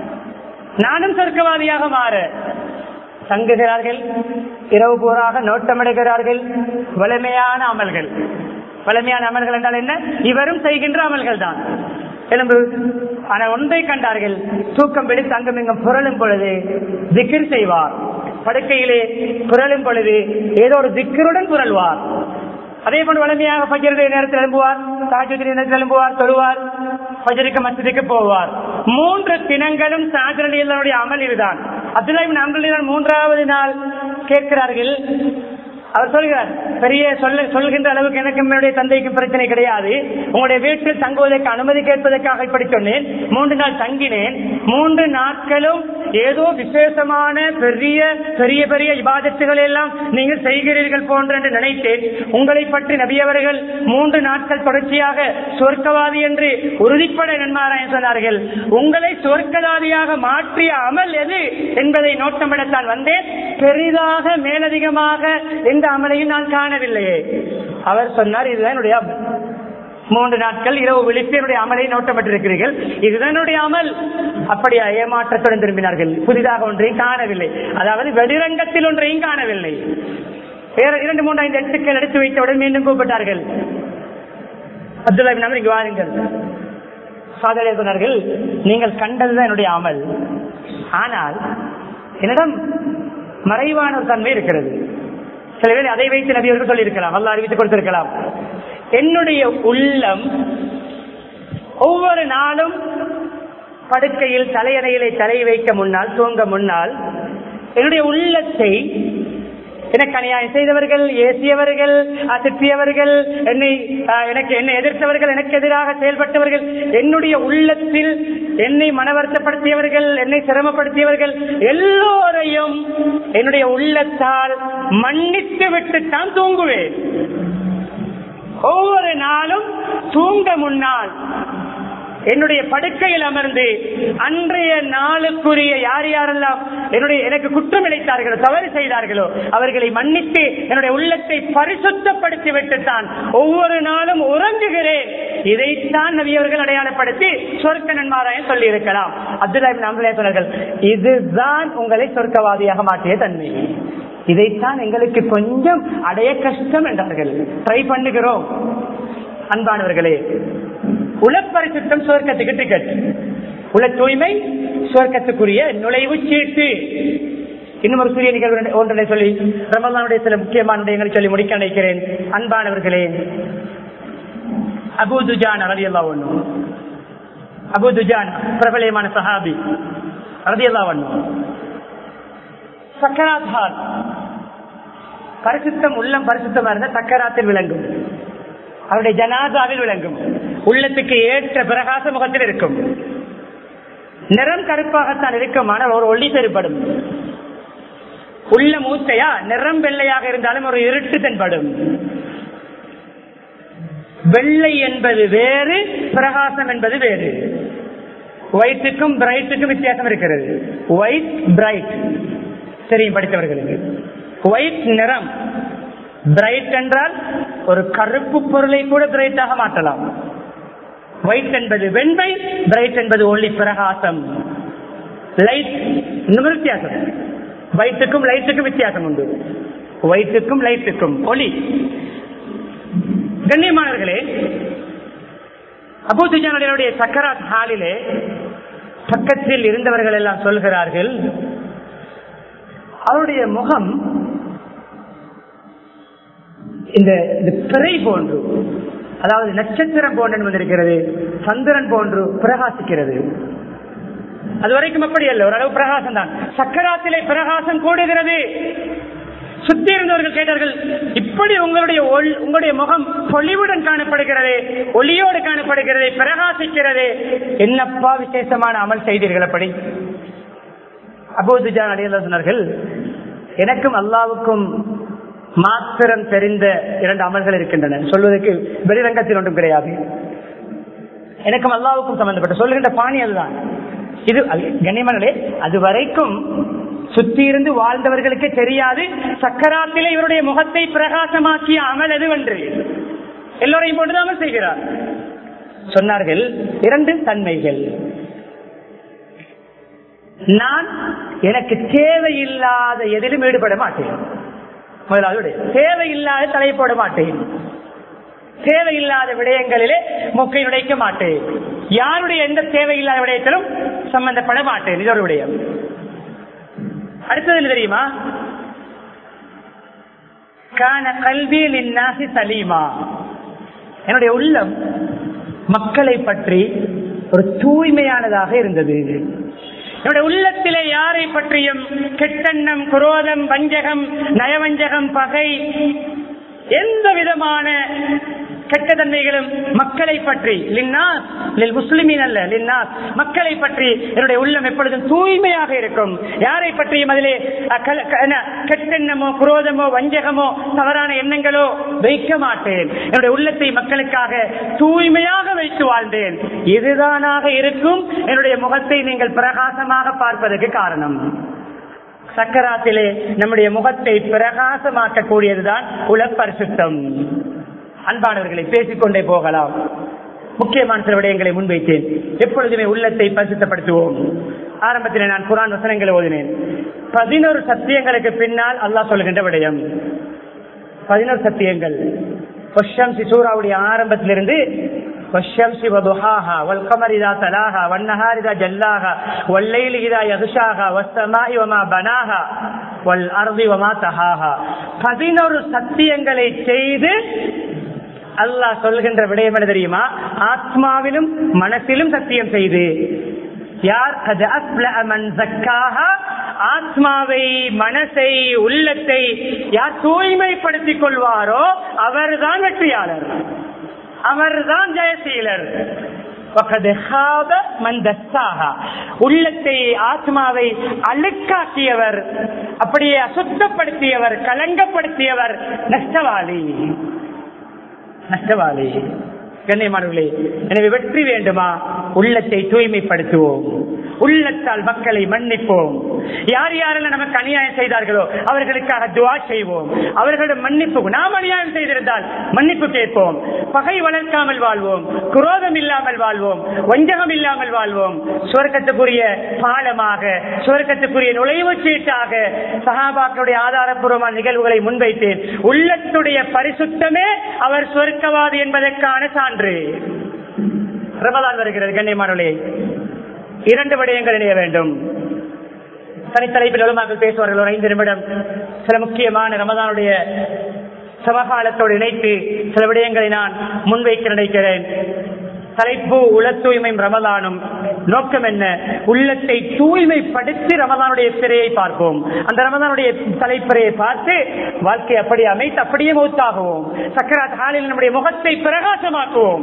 நானும் சொர்க்கவாதியாக மாற தங்குகிறார்கள் இரவு பூராக நோட்டமிடுகிறார்கள் வலிமையான அமல்கள் வலிமையான அமல்கள் என்றால் என்ன இவரும் செய்கின்ற அமல்கள் தான் எலும்பு ஆனால் ஒன்றை கண்டார்கள் தூக்கம் பிடித்து அங்கும் இங்கும் புரளும் பொழுது திக்கிர் செய்வார் படுக்கையிலே புரளும் பொழுது ஏதோ ஒரு திக்கருடன் புரள்வார் அதே போன்று வலிமையாக பஜருடைய நேரத்தில் எழும்புவார் தாஜுடைய நேரத்தில் எழும்புவார் தொழுவார் பஜருக்கு மஸ்ஜிதுக்கு போவார் மூன்று தினங்களும் சாஜரடிகளுடைய அமல் இதுதான் அப்துல்லாஹிபின் அம்ரலிதான் மூன்றாவது நாள் கேட்கிறார்கள் அவர் சொல்கிறார் பெரிய சொல்ல சொல்கின்ற அளவுக்கு எனக்கும் என்னுடைய தந்தைக்கும் பிரச்சனை கிடையாது உங்களுடைய வீட்டில் தங்குவதற்கு அனுமதி கேட்பதற்காக இப்படி சொன்னேன் மூன்று நாள் தங்கினேன் மூன்று நாட்களும் ஏதோ விசேஷமான பெரிய பெரிய பெரிய இபாதத்துகள் எல்லாம் நீங்கள் செய்கிறீர்கள் போன்று என்று நினைத்தேன் உங்களை பற்றி நபியவர்கள் மூன்று நாட்கள் தொடர்ச்சியாக சொர்க்கவாதி என்று உறுதிப்பட நன்மாராயன் சொன்னார்கள் உங்களை சொர்க்கவாதியாக மாற்றிய அமல் எது என்பதை நோட்டமிடத்தான் வந்தேன் பெரிதாக மேலதிகமாக எந்த அமலையும் நான் காணவில்லையே அவர் சொன்னார் இதுதான் என்னுடைய அமல் மூன்று நாட்கள் இரவு விழித்து என்னுடைய அமலை நோட்டப்பட்டிருக்கிறீர்கள் இதுதான் என்னுடைய அமல் அப்படியா ஏமாற்றத்துடன் திரும்பினார்கள் புதிதாக ஒன்றையும் காணவில்லை அதாவது வெளிரங்கத்தில் ஒன்றையும் காணவில்லை வேற இரண்டு மூன்று ஐந்து எட்டுக்கள் எடுத்து வைத்தவுடன் மீண்டும் கூப்பிட்டார்கள் அப்துல்லா பின் அமர் இங்கு வாருங்கள் சாதனை சொன்னார்கள் நீங்கள் கண்டதுதான் என்னுடைய அமல் ஆனால் என்னிடம் மறைவான ஒரு தன்மை இருக்கிறது சில பேர் அதை வைத்து நபி அவர்கள் சொல்லியிருக்கலாம் அல்ல அறிவித்துக் கொடுத்திருக்கலாம் என்னுடைய உள்ளம் ஒவ்வொரு நாளும் படுக்கையில் தலையணையிலே தலை வைக்க முன்னால் தூங்க முன்னால் என்னுடைய உள்ளத்தை எனக்கு அநியாயம் செய்தவர்கள் ஏசியவர்கள் அஹ், திட்டியவர்கள் என்னை அஹ், எனக்கு என்னை எதிர்த்தவர்கள் எனக்கு எதிராக செயல்பட்டவர்கள் என்னுடைய உள்ளத்தில் என்னை மனவருத்தப்படுத்தியவர்கள் என்னை சிரமப்படுத்தியவர்கள் எல்லோரையும் என்னுடைய உள்ளத்தால் மன்னித்து விட்டுத்தான் தூங்குவேன் ஒவ்வொரு நாளும் தூங்க முன்னால் என்னுடைய படுக்கையில் அமர்ந்து அன்றைய நாளுக்குரிய யார் யாரெல்லாம் என்னுடைய எனக்கு குற்றம் இழைத்தார்களோ தவறு செய்தார்களோ அவர்களை மன்னித்து என்னுடைய உள்ளத்தை பரிசுத்தப்படுத்தி விட்டுத்தான் ஒவ்வொரு நாளும் உறங்குகிறேன் இதைத்தான் நபியவர்கள் அடையாளப்படுத்தி சொர்க்க நன்மாராயம் சொல்லி இருக்கலாம் அப்துல்லா நம்மளே சொன்னார்கள் இதுதான் உங்களை சொர்க்கவாதியாக மாற்றிய தன்மை இதைத்தான் எங்களுக்கு கொஞ்சம் அடைய கஷ்டம் என்றார்கள் ட்ரை பண்ணுகிறோம் அன்பானவர்களே உளப்பரிசுத்தம் சுவர்க்கத்துக்கு டிக்கெட் உள்ள தூய்மை சுவர்க்கத்துக்குரிய நுழைவு சீட்டு இன்னும் ஒரு சிறிய நிகழ்வு ஒன்றை சொல்லி ரமலானுடைய சில முக்கியமான விடயங்களை சொல்லி முடிக்க நினைக்கிறேன் அன்பானவர்களே அபு துஜான் ரலியல்லா ஒண்ணு அபு துஜான் பிரபலயமான சஹாபி ரலியல்லா ஒண்ணு சக்கராத் ஹால் பரிசுத்தம் உள்ளம் பரிசுத்தமா இருந்தால் சக்கராத்தில் விளங்கும் அவருடைய ஜனாதாவில் விளங்கும் உள்ளத்துக்கு ஏற்ற பிரகாச முகத்தில் இருக்கும் நிறம் கருப்பாகத்தான் இருக்கும் ஆனால் ஒரு ஒளி தென்படும் உள்ள மூச்சையா நிறம் வெள்ளையாக இருந்தாலும் ஒரு இருட்டு தென்படும் வெள்ளை என்பது வேறு பிரகாசம் என்பது வேறு ஒயிட்டுக்கும் பிரைட்டுக்கும் வித்தியாசம் இருக்கிறது ஒயிட் பிரைட் தெரியும் படித்தவர்களுக்கு ஒயிட் நிறம் பிரைட் என்றால் ஒரு கருப்பு பொருளை கூட பிரைட்டாக மாற்றலாம் ஒயிட் என்பது வெண்மை பிரைட் என்பது ஒளி பிரகாசம் லைட் இன்னும் வித்தியாசம் ஒயிட்டுக்கும் லைட்டுக்கும் வித்தியாசம் உண்டு ஒயிட்டுக்கும் லைட்டுக்கும் ஒளி கண்ணியமானவர்களே அபூசுஜானுடைய சக்கராத் ஹாலிலே பக்கத்தில் இருந்தவர்கள் எல்லாம் சொல்கிறார்கள் அவருடைய முகம் இந்த இந்த பிறை போன்று அதாவது நட்சத்திரம் போன்று வந்திருக்கிறது சந்திரன் போன்று பிரகாசிக்கிறது அது வரைக்கும் அப்படி அல்ல ஓரளவு பிரகாசம் தான் சக்கராத்திலே பிரகாசம் கூடுகிறது சுத்தி இருந்தவர்கள் கேட்டார்கள் இப்படி உங்களுடைய உங்களுடைய முகம் பொலிவுடன் காணப்படுகிறது ஒளியோடு காணப்படுகிறது பிரகாசிக்கிறது என்னப்பா விசேஷமான அமல் செய்தீர்கள் அப்படி அபோதுஜான் அடையாள சொன்னார்கள் எனக்கும் அல்லாவுக்கும் மாத்திரம் தெரிந்த இரண்டு அமல்கள் இருக்கின்றன சொல்வதற்கு வெளிரங்கத்தில் ஒன்றும் கிடையாது எனக்கும் அல்லாவுக்கும் சம்பந்தப்பட்ட சொல்லுகின்ற பாணி அதுதான் இது கண்ணியமனே அது வரைக்கும் சுத்தி இருந்து வாழ்ந்தவர்களுக்கு தெரியாது சக்கராத்திலே இவருடைய முகத்தை பிரகாசமாக்கிய அமல் எதுவென்று எல்லோரையும் போட்டு அமல் செய்கிறார் சொன்னார்கள் இரண்டு தன்மைகள் நான் எனக்கு தேவையில்லாத எதிலும் ஈடுபட மாட்டேன் முதலாவது தேவையில்லாத தலை போட மாட்டேன் தேவையில்லாத விடயங்களிலே மூக்கை நுழைக்க மாட்டேன் யாருடைய எந்த தேவையில்லாத விடயத்திலும் சம்பந்தப்பட மாட்டேன் இது ஒரு விடயம் அடுத்தது என்ன தெரியுமா கான கல்வியில் இன்னாசி சலீமா என்னுடைய உள்ளம் மக்களை பற்றி ஒரு தூய்மையானதாக இருந்தது என்னுடைய உள்ளத்திலே யாரை பற்றியும் கெட்டெண்ணம் குரோதம் வஞ்சகம் நயவஞ்சகம் பகை எந்த விதமான கெட்ட தன்மைகளும் மக்களை பற்றி முஸ்லிமின் அல்ல லின்னாஸ் மக்களை பற்றி என்னுடைய உள்ளம் எப்பொழுதும் தூய்மையாக இருக்கும் யாரை பற்றியும் அதிலே கெட்டெண்ணமோ குரோதமோ வஞ்சகமோ தவறான எண்ணங்களோ வைக்க மாட்டேன் என்னுடைய உள்ளத்தை மக்களுக்காக தூய்மையாக வைத்து வாழ்ந்தேன் இதுதானாக இருக்கும் என்னுடைய முகத்தை நீங்கள் பிரகாசமாக பார்ப்பதற்கு காரணம் சக்கராத்திலே நம்முடைய முகத்தை பிரகாசமாக்க கூடியதுதான் உலப்பரிசுத்தம் அன்பானவர்களை பேசிக்கொண்டே போகலாம் முக்கியமான சில விடயங்களை முன்வைத்தேன் எப்பொழுதுமே உள்ளத்தை பரிசுத்தப்படுத்துவோம் ஆரம்பத்தில் நான் குரான் வசனங்களை ஓதினேன் பதினோரு சத்தியங்களுக்கு பின்னால் அல்லாஹ் சொல்கின்ற விடயம் பதினோரு சத்தியங்கள் சூறாவுடைய ஆரம்பத்திலிருந்து والشمس وضحاها والقمر إذا تلاها والنهار إذا جلاها والليل إذا يغشاها والسماء وما بناها والأرض وما تهاها பதினொரு சத்தியங்களை செய்து அல்லாஹ் சொல்கின்ற விடயம் என்ன தெரியுமா ஆத்மாவிலும் மனசிலும் சத்தியம் செய்து யார் ஆத்மாவை மனசை உள்ளத்தை யார் தூய்மைப்படுத்திக் கொள்வாரோ அவர்தான் வெற்றியாளர் அவர்தான் ஜெயசீலர் உள்ளத்தை ஆத்மாவை அழுக்காக்கியவர் அப்படியே அசுத்தப்படுத்தியவர் கலங்கப்படுத்தியவர் நஷ்டவாளி நஷ்டவாளி கண்ணியமானவர்களே எனவே வெற்றி வேண்டுமா உள்ளத்தை தூய்மைப்படுத்துவோம் உள்ளத்தால் மக்களை மன்னிப்போம் யார் யாரெல்லாம் நமக்கு அநியாயம் செய்தார்களோ அவர்களுக்காக துவா செய்வோம் அவர்களிடம் மன்னிப்பு நாம் அநியாயம் செய்திருந்தால் மன்னிப்பு கேட்போம் பகை வளர்க்காமல் வாழ்வோம் குரோதம் இல்லாமல் வாழ்வோம் வஞ்சகம் இல்லாமல் வாழ்வோம் சுவர்க்கத்துக்குரிய பாலமாக சுவர்க்கத்துக்குரிய நுழைவு சீட்டாக சகாபாக்களுடைய ஆதாரப்பூர்வமான நிகழ்வுகளை முன்வைத்தேன் உள்ளத்துடைய பரிசுத்தமே அவர் சுவர்க்கவாதி என்பதற்கான சான்று ரமதான் வருகிறது கண்ணியமானவர்களே இரண்டு விடயங்கள் இணைய வேண்டும் தனித்தலைப்பில் உலமாக்கள் பேசுவார்கள் ஒரு ஐந்து நிமிடம் சில முக்கியமான ரமதானுடைய சமகாலத்தோடு இணைத்து சில விடயங்களை நான் முன்வைக்க நினைக்கிறேன் தலைப்பு உள தூய்மையும் ரமதானும் நோக்கம் என்ன உள்ளத்தை தூய்மைப்படுத்தி ரமதானுடைய பிறையை பார்ப்போம் அந்த ரமதானுடைய தலைப்பிறையை பார்த்து வாழ்க்கை அப்படி அமைத்து அப்படியே மௌத்தாகுவோம் சக்கராத் ஹாலில் நம்முடைய முகத்தை பிரகாசமாக்குவோம்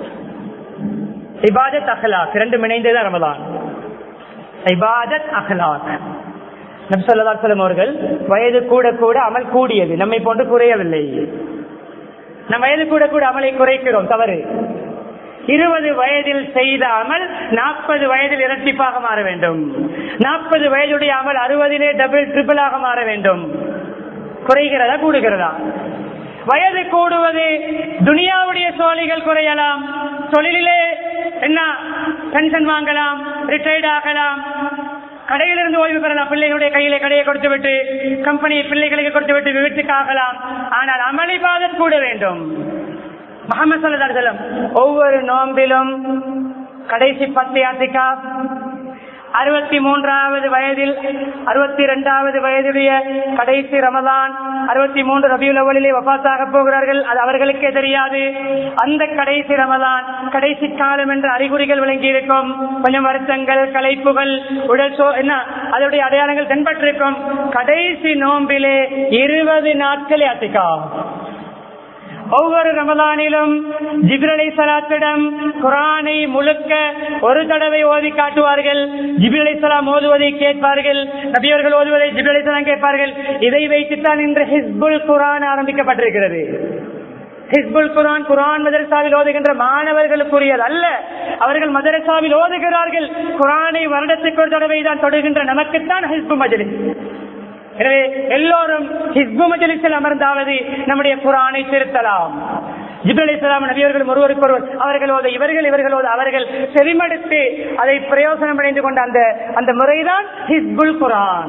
இபாதத் அகலாக் இரண்டும் இணைந்ததுதான் ரமதான் இபாதத் அகலாக் நம்சல்லாசலம் அவர்கள் வயது கூட கூட அமல் கூடியது நம்மை போன்று குறையவில்லை நம் வயது கூட கூட அமலை குறைக்கிறோம் தவறு இருபது வயதில் செய்த அமல் நாற்பது வயதில் இரட்டிப்பாக மாற வேண்டும் நாற்பது வயதுடைய அமல் அறுபதிலே டபுள் ட்ரிபிளாக மாற வேண்டும் குறைகிறதா கூடுகிறதா வயது கூடுவது துனியாவுடைய சோழிகள் குறையலாம் தொழிலிலே என்ன பென்ஷன் வாங்கலாம் ரிட்டையர்ட் ஆகலாம் கடையிலிருந்து ஓய்வு பெறலாம் பிள்ளைகளுடைய கையில கடையை கொடுத்து விட்டு கம்பெனி பிள்ளைகளுக்கு கொடுத்து விட்டு வீட்டுக்கு ஆகலாம் ஆனால் அமளி பாதத் கூட வேண்டும் முகமது சல்லா ஒவ்வொரு நோம்பிலும் கடைசி பத்து யாத்திகா அறுபத்தி மூன்றாவது வயதில் அறுபத்தி இரண்டாவது வயதுடைய கடைசி ரமதான் அறுபத்தி மூன்று ரபியுல் அவலிலே வபாத்தாக போகிறார்கள் அது அவர்களுக்கே தெரியாது அந்த கடைசி ரமதான் கடைசி காலம் என்ற அறிகுறிகள் விளங்கி இருக்கும் கொஞ்சம் வருத்தங்கள் களைப்புகள் உடல் சோ என்ன அதனுடைய அடையாளங்கள் தென்பட்டிருக்கும் கடைசி நோம்பிலே இருபது நாட்கள் யாத்திகா ஒவ்வொரு ரமதானிலும் ஜிபிரலை சலாத்திடம் குரானை முழுக்க ஒரு தடவை ஓதி காட்டுவார்கள் ஜிபிரலை சலாம் ஓதுவதை கேட்பார்கள் நபியவர்கள் ஓதுவதை ஜிபிரலை சலாம் கேட்பார்கள் இதை வைத்துத்தான் இன்று ஹிஸ்புல் குரான் ஆரம்பிக்கப்பட்டிருக்கிறது ஹிஸ்புல் குரான் குரான் மதரசாவில் ஓதுகின்ற மாணவர்களுக்குரியது அல்ல அவர்கள் மதரசாவில் ஓதுகிறார்கள் குரானை வருடத்துக்கு ஒரு தடவை தான் தொடுகின்ற நமக்குத்தான் ஹிஸ்பு மஜலிஸ் எனவே எல்லோரும் ஹிஸ்பு மஜலிஸில் அமர்ந்தாவது நம்முடைய குரானை திருத்தலாம் ஜிப்ரல் இஸ்லாம் நபியர்களும் ஒருவருக்கொருவர் அவர்களோடு இவர்கள் இவர்களோடு அவர்கள் செவிமடுத்து அதை பிரயோசனம் அடைந்து கொண்ட அந்த அந்த முறைதான் ஹிஸ்புல் குரான்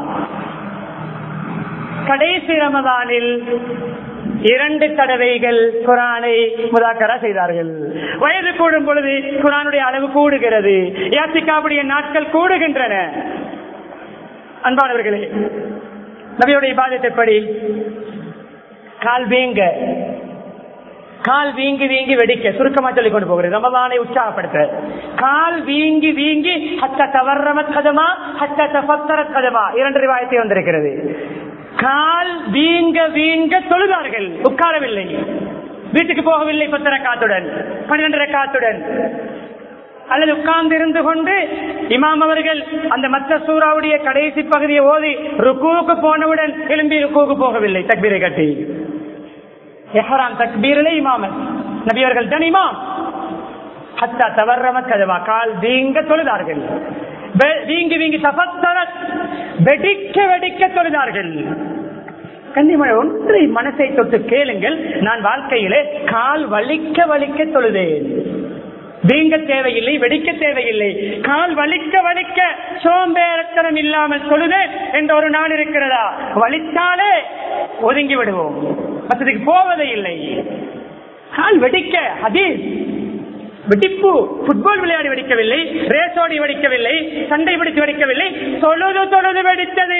கடைசி ரமதானில் இரண்டு தடவைகள் குரானை முதாக்கரா செய்தார்கள் வயது கூடும் பொழுது குரானுடைய அளவு கூடுகிறது யாசிக்காவுடைய நாட்கள் கூடுகின்றன அன்பானவர்களே நபியுடைய பாதத்தைப்படி கால் வீங்க கால் வீங்கி வீங்கி வெடிக்க சுருக்கமா சொல்லிக் கொண்டு போகிறது ரமதானை உற்சாகப்படுத்த கால் வீங்கி வீங்கி ஹத்த தவறம கதமா ஹத்த தபத்தர கதமா இரண்டு ரிவாயத்தை வந்திருக்கிறது கால் வீங்க வீங்க தொழுதார்கள் உட்காரவில்லை வீட்டுக்கு போகவில்லை பத்தர காத்துடன் பன்னிரண்டரை காத்துடன் அல்லது உட்கார்ந்து இருந்து கொண்டு இமாம் அவர்கள் அந்த மத்த சூறாவுடைய கடைசி பகுதியை ஓதி ருக்கூக்கு போனவுடன் எழும்பி ருக்கூக்கு போகவில்லை தக்பீரை கட்டி எஹராம் தக்பீரிலே இமாமன் நபியவர்கள் தான் இமாம் ஹத்தா தவறம கதவா கால் வீங்க தொழுதார்கள் வீங்கி வீங்கி தபத்தர வெடிக்க வெடிக்க தொழுதார்கள் கன்னிமலை ஒன்றை மனசை தொட்டு கேளுங்கள் நான் வாழ்க்கையிலே கால் வலிக்க வலிக்க தொழுதேன் வீங்க தேவையில்லை வெடிக்க தேவையில்லை கால் வலிக்க வலிக்க சோம்பேறத்தனம் இல்லாமல் தொழுதேன் என்ற ஒரு நாள் இருக்கிறதா வலித்தாலே ஒதுங்கி விடுவோம் மற்றதுக்கு போவதே இல்லை கால் வெடிக்க ஹதீஸ் வெடிப்பு புட்பால் விளையாடி வெடிக்கவில்லை ரேசோடி வெடிக்கவில்லை சண்டை பிடித்து வெடிக்கவில்லை தொழுது தொழுது வெடித்தது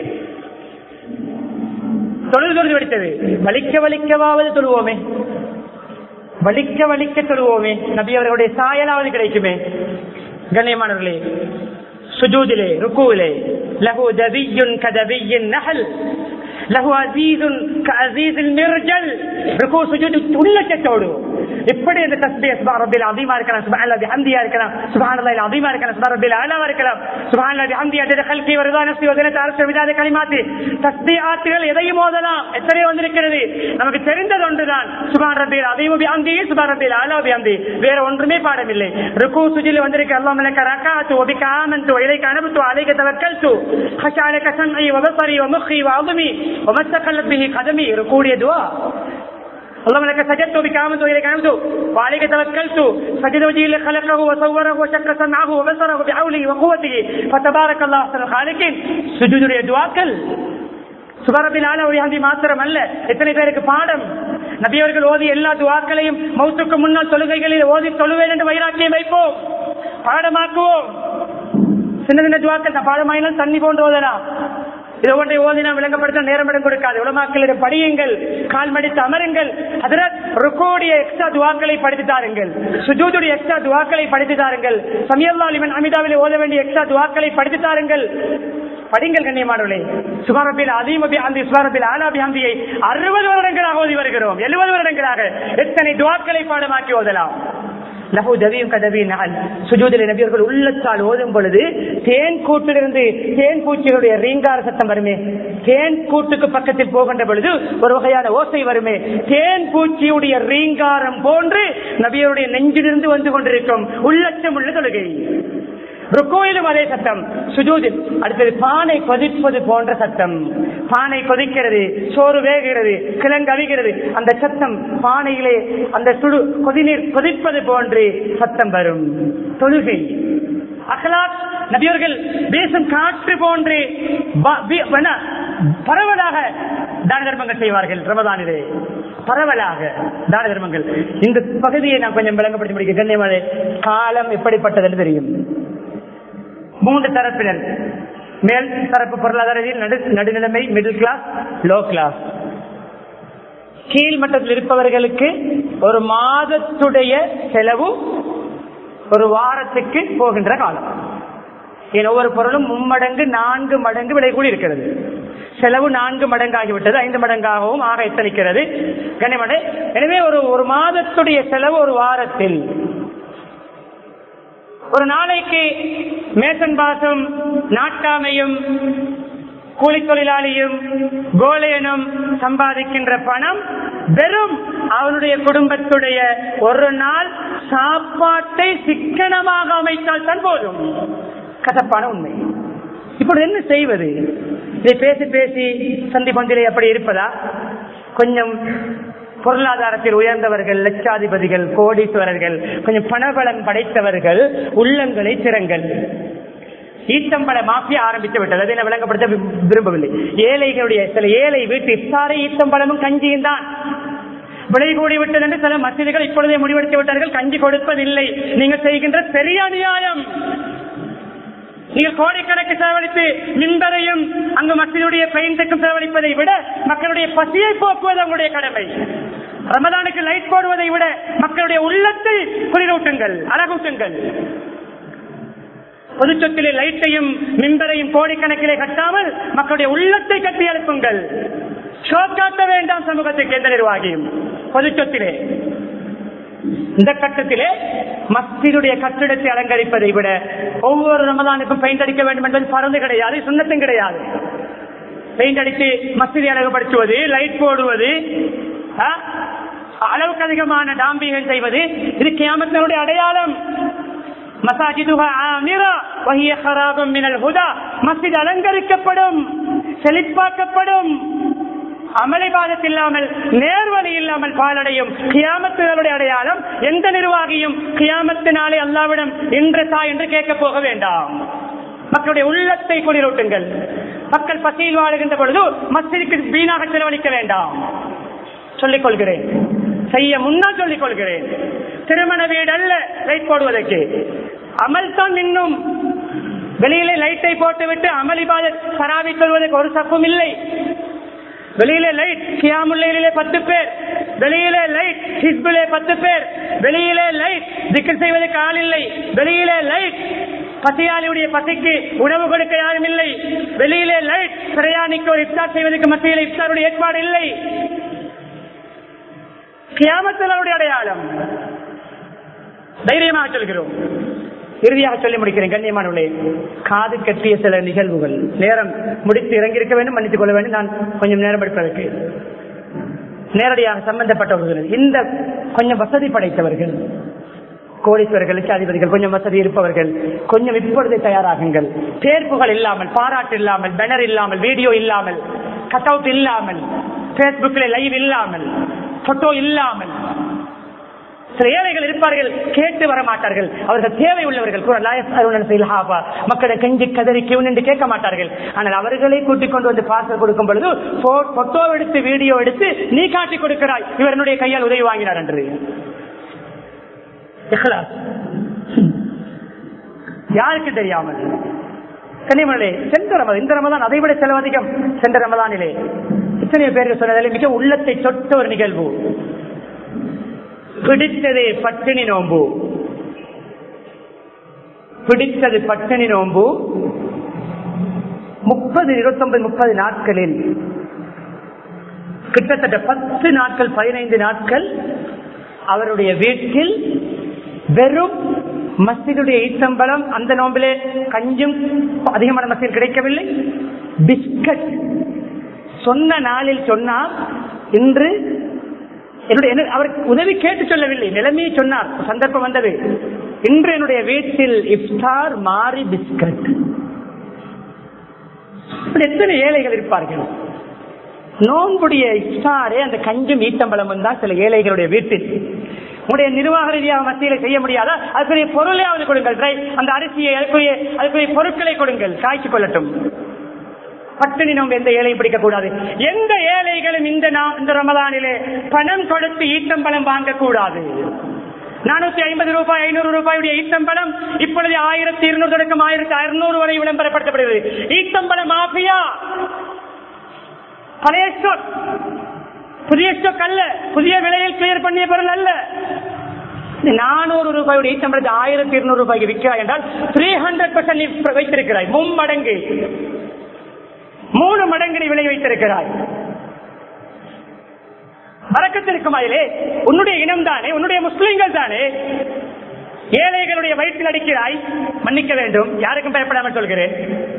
தொழுது தொழுது வெடித்தது வலிக்க வலிக்கவாவது தொழுவோமே வலிக்க வலிக்க தொழுவோமே நபி அவர்களுடைய சாயலாவது கிடைக்குமே கண்ணியமானவர்களே சுஜூதிலே ருக்குவிலே லகு தவியுன் கதவியின் நகல் லகு அசீதுன் அசீதில் மிர்ஜல் ருக்கு சுஜூது உள்ளச்சத்தோடு எப்படி இந்த தஸ்பீஹ் சுப்ஹான ரப்பில் அஸீமா இருக்கலாம் சுப்ஹானல்லாஹி பிஹம்திஹி இருக்கலாம் சுப்ஹானல்லாஹி அஸீமா இருக்கலாம் சுப்ஹான ரப்பில் அலா இருக்கலாம் சுப்ஹானல்லாஹி பிஹம்திஹி அதத கல்கி வ நஃப்ஸி வ ஸினத அர்ஷி விதாத கலிமாத்தி தஸ்பீஹாத்துகள் எதையும் ஓதலாம் எத்தனை வந்திருக்கிறது நமக்கு தெரிந்தது ஒன்றுதான் சுப்ஹான ரப்பில் அஸீம் பிஹம்திஹி சுப்ஹான ரப்பில் அலா பிஹம்தி வேற ஒன்றுமே பாடமில்லை ருக்கு சுஜூதில் வந்திருக்கு அல்லாஹ் லக்க ரகாத்து வ பிக ஆமன்து வ இலைக அனபத்து அலைக தவக்கல்து ஹஷாலக சம்இ வ பஸரி வ முഖி வ அظمி வ மஸ்தகல்லத் பிஹி கதமி ருக்குடைய துஆ اللهم لك سجدت بك آمنت وإليك نمت وعليك توكلت سجد وجهي اللي خلقه وصوره وشق سمعه وبصره بحوله وقوته فتبارك الله أحسن الخالقين سجود துவாக்கள் சுபரபிலான ஒரு ஹந்தி மாத்திரம் அல்ல எத்தனை பேருக்கு பாடம் நபியவர்கள் ஓதி எல்லா துவாக்களையும் மௌத்துக்கு முன்னால் தொழுகைகளில் ஓதி தொழுவேன் என்று வைராக்கியம் வைப்போம் பாடமாக்குவோம் சின்ன சின்ன துவாக்கள் பாடமாயினால் தண்ணி போன்று ஓதலாம் இது ஒன்றை ஓதினா விளங்கப்படுத்த நேரமிடம் கொடுக்காது உலமாக்களிடம் படியுங்கள் கால் மடித்து அமருங்கள் அதனால் ருக்கோடைய எக்ஸ்ட்ரா துவாக்களை படித்து தாருங்கள் சுஜூதுடைய எக்ஸ்ட்ரா துவாக்களை படித்து தாருங்கள் சமியல்லா லிமன் அமிதாவில் ஓத வேண்டிய எக்ஸ்ட்ரா துவாக்களை படித்து தாருங்கள் படிங்கள் கண்ணியமானவர்களே சுபாரபில் அதீமபி அந்த சுபாரபில் ஆலாபி அந்தியை அறுபது வருடங்களாக ஓதி வருகிறோம் எழுபது வருடங்களாக எத்தனை துவாக்களை பாடமாக்கி ஓதலாம் லஹு தவியும் கதவியின் சுஜூதில் நபியர்கள் உள்ளத்தால் ஓதும் பொழுது தேன் கூட்டிலிருந்து தேன் பூச்சிகளுடைய ரீங்கார சத்தம் வருமே தேன் கூட்டுக்கு பக்கத்தில் போகின்ற பொழுது ஒரு வகையான ஓசை வருமே தேன் பூச்சியுடைய ரீங்காரம் போன்று நபியருடைய நெஞ்சிலிருந்து வந்து கொண்டிருக்கும் உள்ளச்சம் உள்ள தொழுகை ருக்கோயிலும் அதே சத்தம் சுஜூதில் அடுத்தது பானை கொதிப்பது போன்ற சத்தம் பானை கொதிக்கிறது சோறு வேகிறது கிழங்கு அவிகிறது அந்த சத்தம் பானையிலே அந்த சுடு கொதிநீர் கொதிப்பது போன்று சத்தம் வரும் தொழுகை அகலாத் நபியர்கள் வீசும் காற்று போன்று பரவலாக தான தர்மங்கள் செய்வார்கள் ரமதானிலே பரவலாக தான தர்மங்கள் இந்த பகுதியை நான் கொஞ்சம் விளங்கப்படுத்தி முடிக்க கண்ணியமான காலம் எப்படிப்பட்டது தெரியும் மூன்று தரப்பினர் மேல் தரப்பு பொருளாதார ரீதியில் நடு நடுநிலைமை மிடில் கிளாஸ் லோ கிளாஸ் கீழ் மட்டத்தில் இருப்பவர்களுக்கு ஒரு மாதத்துடைய செலவு ஒரு வாரத்துக்கு போகின்ற காலம் ஏன் ஒவ்வொரு பொருளும் மும்மடங்கு நான்கு மடங்கு விலை கூடி இருக்கிறது செலவு நான்கு மடங்காகிவிட்டது ஐந்து மடங்காகவும் ஆக எத்தனிக்கிறது கனிமடை எனவே ஒரு ஒரு மாதத்துடைய செலவு ஒரு வாரத்தில் ஒரு நாளைக்கு மேசன் பாசம் நாட்டாமையும் கூலி தொழிலாளியும் கோலேனும் சம்பாதிக்கின்ற பணம் வெறும் அவனுடைய குடும்பத்துடைய ஒரு நாள் சாப்பாட்டை சிக்கனமாக அமைத்தால் தான் போதும் கசப்பான உண்மை இப்பொழுது என்ன செய்வது இதை பேசி பேசி சந்தி பந்திலே அப்படி இருப்பதா கொஞ்சம் பொருளாதாரத்தில் உயர்ந்தவர்கள் லட்சாதிபதிகள் கோடீஸ்வரர்கள் கொஞ்சம் பணபலம் படைத்தவர்கள் உள்ளங்களை திறங்கள் ஈத்தம்பழ மாஃபியா ஆரம்பித்து விட்டது அதை நான் விளங்கப்படுத்த வி- விரும்பவில்லை ஏழைகளுடைய சில ஏழை வீட்டு இஃப்தாரை ஈத்தம்பழமும் கஞ்சியும் தான் விலை கூடி விட்டது என்று சில மசிதிகள் இப்பொழுதே முடிவெடுத்து விட்டார்கள் கஞ்சி கொடுப்பதில்லை நீங்கள் செய்கின்ற பெரிய அநியாயம் நீங்கள் கோடிக்கணக்கு செலவழித்து மின்பரையும் அங்கு மக்களுடைய பெயிண்டுக்கும் செலவழிப்பதை விட மக்களுடைய பசியை போக்குவது உங்களுடைய கடமை ரமதானுக்கு லைட் போடுவதை விட மக்களுடைய உள்ளத்தை குளிரூட்டுங்கள் அழகூட்டுங்கள் பொது சொத்திலே லைட்டையும் மின்பரையும் கோடிக்கணக்கிலே கட்டாமல் மக்களுடைய உள்ளத்தை கட்டி எழுப்புங்கள் ஷோ காட்ட வேண்டாம் சமூகத்துக்கு எந்த நிர்வாகியும் பொது சொத்திலே இந்த கட்டத்திலே மஸ்ஜிதுடைய கட்டிடத்தை அலங்கரிப்பதை விட ஒவ்வொரு ரமதானுக்கும் பெயிண்ட் அடிக்க வேண்டும் என்பது பறந்து கிடையாது சுண்ணத்தும் கிடையாது பெயிண்ட் அடித்து மஸ்ஜிதை அழகுபடுத்துவது லைட் போடுவது ஆ, அளவுக்கு அதிகமான டாம்பிகள் செய்வது இது கியாமத்தினுடைய அடையாளம் மசாஜிதுஹா ஆமிரா வஹிய ஹராபம் மினல் ஹுதா மஸ்ஜித் அலங்கரிக்கப்படும் செழிப்பாக்கப்படும் அமளிபாதத் இல்லாமல் நேர்வழி இல்லாமல் பாலடையும் கியாமத்துகளுடைய அடையாளம் எந்த நிர்வாகியும் கியாமத்தினாலே அல்லாவிடம் இன்று தா என்று கேட்க போக வேண்டாம் மக்களுடைய உள்ளத்தை குளிரூட்டுங்கள் மக்கள் பசியில் வாழுகின்ற பொழுது மஸ்ஜிதுக்கு வீணாக செலவழிக்க வேண்டாம் சொல்லிக் கொள்கிறேன் செய்ய முன்னால் சொல்லிக் கொள்கிறேன் திருமண வீடு அல்ல லைட் போடுவதற்கு அமல் தான் இன்னும் வெளியிலே லைட்டை போட்டுவிட்டு அமளிபாத சராவி சொல்வதற்கு ஒரு சப்பும் இல்லை வெளியிலே லைட் கியாமுல்லையிலே பத்து பேர் வெளியிலே லைட் ஹிஸ்பிலே பத்து பேர் வெளியிலே லைட் திக்கர் செய்வதற்கு ஆள் இல்லை வெளியிலே லைட் பசியாளியுடைய பசிக்கு உணவு கொடுக்க யாரும் இல்லை வெளியிலே லைட் பிரயாணிக்கு ஒரு இப்தார் செய்வதற்கு மத்தியில் இப்தாருடைய ஏற்பாடு இல்லை கியாமத்தினுடைய அடையாளம் தைரியமாக சொல்கிறோம் இறுதியாக சொல்லி முடிக்கிறேன் கண்ணியமானவர்களே காது கட்டிய சில நிகழ்வுகள் நேரம் முடித்து இறங்கியிருக்க வேண்டும் மன்னித்துக் கொள்ள வேண்டும் நான் கொஞ்சம் நேரம் எடுப்பதற்கு நேரடியாக சம்பந்தப்பட்டவர்கள் இந்த கொஞ்சம் வசதி படைத்தவர்கள் கோடீஸ்வரர்கள் அதிபதிகள் கொஞ்சம் வசதி இருப்பவர்கள் கொஞ்சம் இப்பொழுதே தயாராகுங்கள் தேர்ப்புகள் இல்லாமல் பாராட்டு இல்லாமல் பேனர் இல்லாமல் வீடியோ இல்லாமல் கட் அவுட் இல்லாமல் பேஸ்புக்கில் லைவ் இல்லாமல் போட்டோ இல்லாமல் சில ஏழைகள் இருப்பார்கள் கேட்டு வர மாட்டார்கள் அவர்கள் தேவை உள்ளவர்கள் கூட லாயஸ் அருணன் செய்யலாபா மக்களை கெஞ்சி கதறி கியூன் என்று கேட்க மாட்டார்கள் ஆனால் அவர்களை கூட்டிக் கொண்டு வந்து பார்சல் கொடுக்கும் பொழுது போட்டோ எடுத்து வீடியோ எடுத்து நீ காட்டி கொடுக்கிறாய் இவர் என்னுடைய கையால் உதவி வாங்கினார் என்று இஹ்லாஸ். யாருக்கு தெரியாமல் கனிமலே சென்ற ரமதான் இந்த ரமதான் அதை விட செலவு அதிகம் சென்ற ரமதானிலே இத்தனை பேருக்கு சொன்னதில் மிக உள்ளத்தை தொட்ட ஒரு நிகழ்வு பிடித்ததே பட்டினி நோம்பு பிடித்தது பட்டினி நோம்பு முப்பது இருபத்தொன்பது முப்பது நாட்களில் கிட்டத்தட்ட பத்து நாட்கள் பதினைந்து நாட்கள் அவருடைய வீட்டில் வெறும் மஸ்ஜிதுடைய ஈத்தம்பலம் அந்த நோம்பிலே கஞ்சும் அதிகமான மஸ்ஜித் கிடைக்கவில்லை பிஸ்கட் சொன்ன நாளில் சொன்னார் இன்று என்னுடைய என்ன- அவர் உதவி கேட்டு சொல்லவில்லை நிலைமையை சொன்னார் சந்தர்ப்பம் வந்தது இன்று என்னுடைய வீட்டில் இஃப்தார் மாறி பிஸ்கட் இப்படி எத்தனை ஏழைகள் இருப்பார்கள் நோன்புடைய இஃப்தாரே அந்த கஞ்சும் ஈத்தம்பழமும் தான் சில ஏழைகளுடைய வீட்டில் உங்களுடைய நிர்வாக ரீதியாக மத்தியில செய்ய முடியாதா அதுக்குரிய பொருளையாவது கொடுங்கள் ட்ரை அந்த அரிசியை அதுக்குரிய அதுக்குரிய பொருட்களை கொடுங்கள் காய்ச்சி கொள்ளட்டும் பட்டினி நோம்பு எந்த ஏழையும் பிடிக்க கூடாது எந்த ஏழைகளும் இந்த நா- இந்த ரமலானிலே பணம் கொடுத்து ஈட்டம்பழம் வாங்கக்கூடாது நானூத்தி ஐம்பது ரூபாய் ஐநூறு ரூபாயுடைய ஈட்டம்பழம் இப்பொழுது ஆயிரத்தி இருநூறு தொடக்கம் ஆயிரத்தி அறுநூறு வரை விளம்பரப்படுத்தப்படுகிறது ஈட்டம்பழம் மாஃபியா பழைய ஸ்டாக் புதிய ஸ்டாக் அல்ல புதிய விலையில் கிளியர் பண்ணிய பொருள் அல்ல நானூறு ரூபாயுடைய ஈட்டம்பழத்தை ஆயிரத்தி இருநூறு ரூபாய்க்கு விற்கிறாய் என்றால் த்ரீ ஹண்ட்ரட் பர்சன்ட் வைத்திருக்கிறாய் மும்மடங்கு மூணு மடங்கு நீ விலை வைத்திருக்கிறாய் பறக்கத்திற்கும் அதிலே உன்னுடைய இனம் தானே உன்னுடைய முஸ்லிம்கள் தானே ஏழைகளுடைய வயிற்றில் அடிக்கிறாய் மன்னிக்க வேண்டும் யாருக்கும் பயப்படாமல் சொல்கிறேன்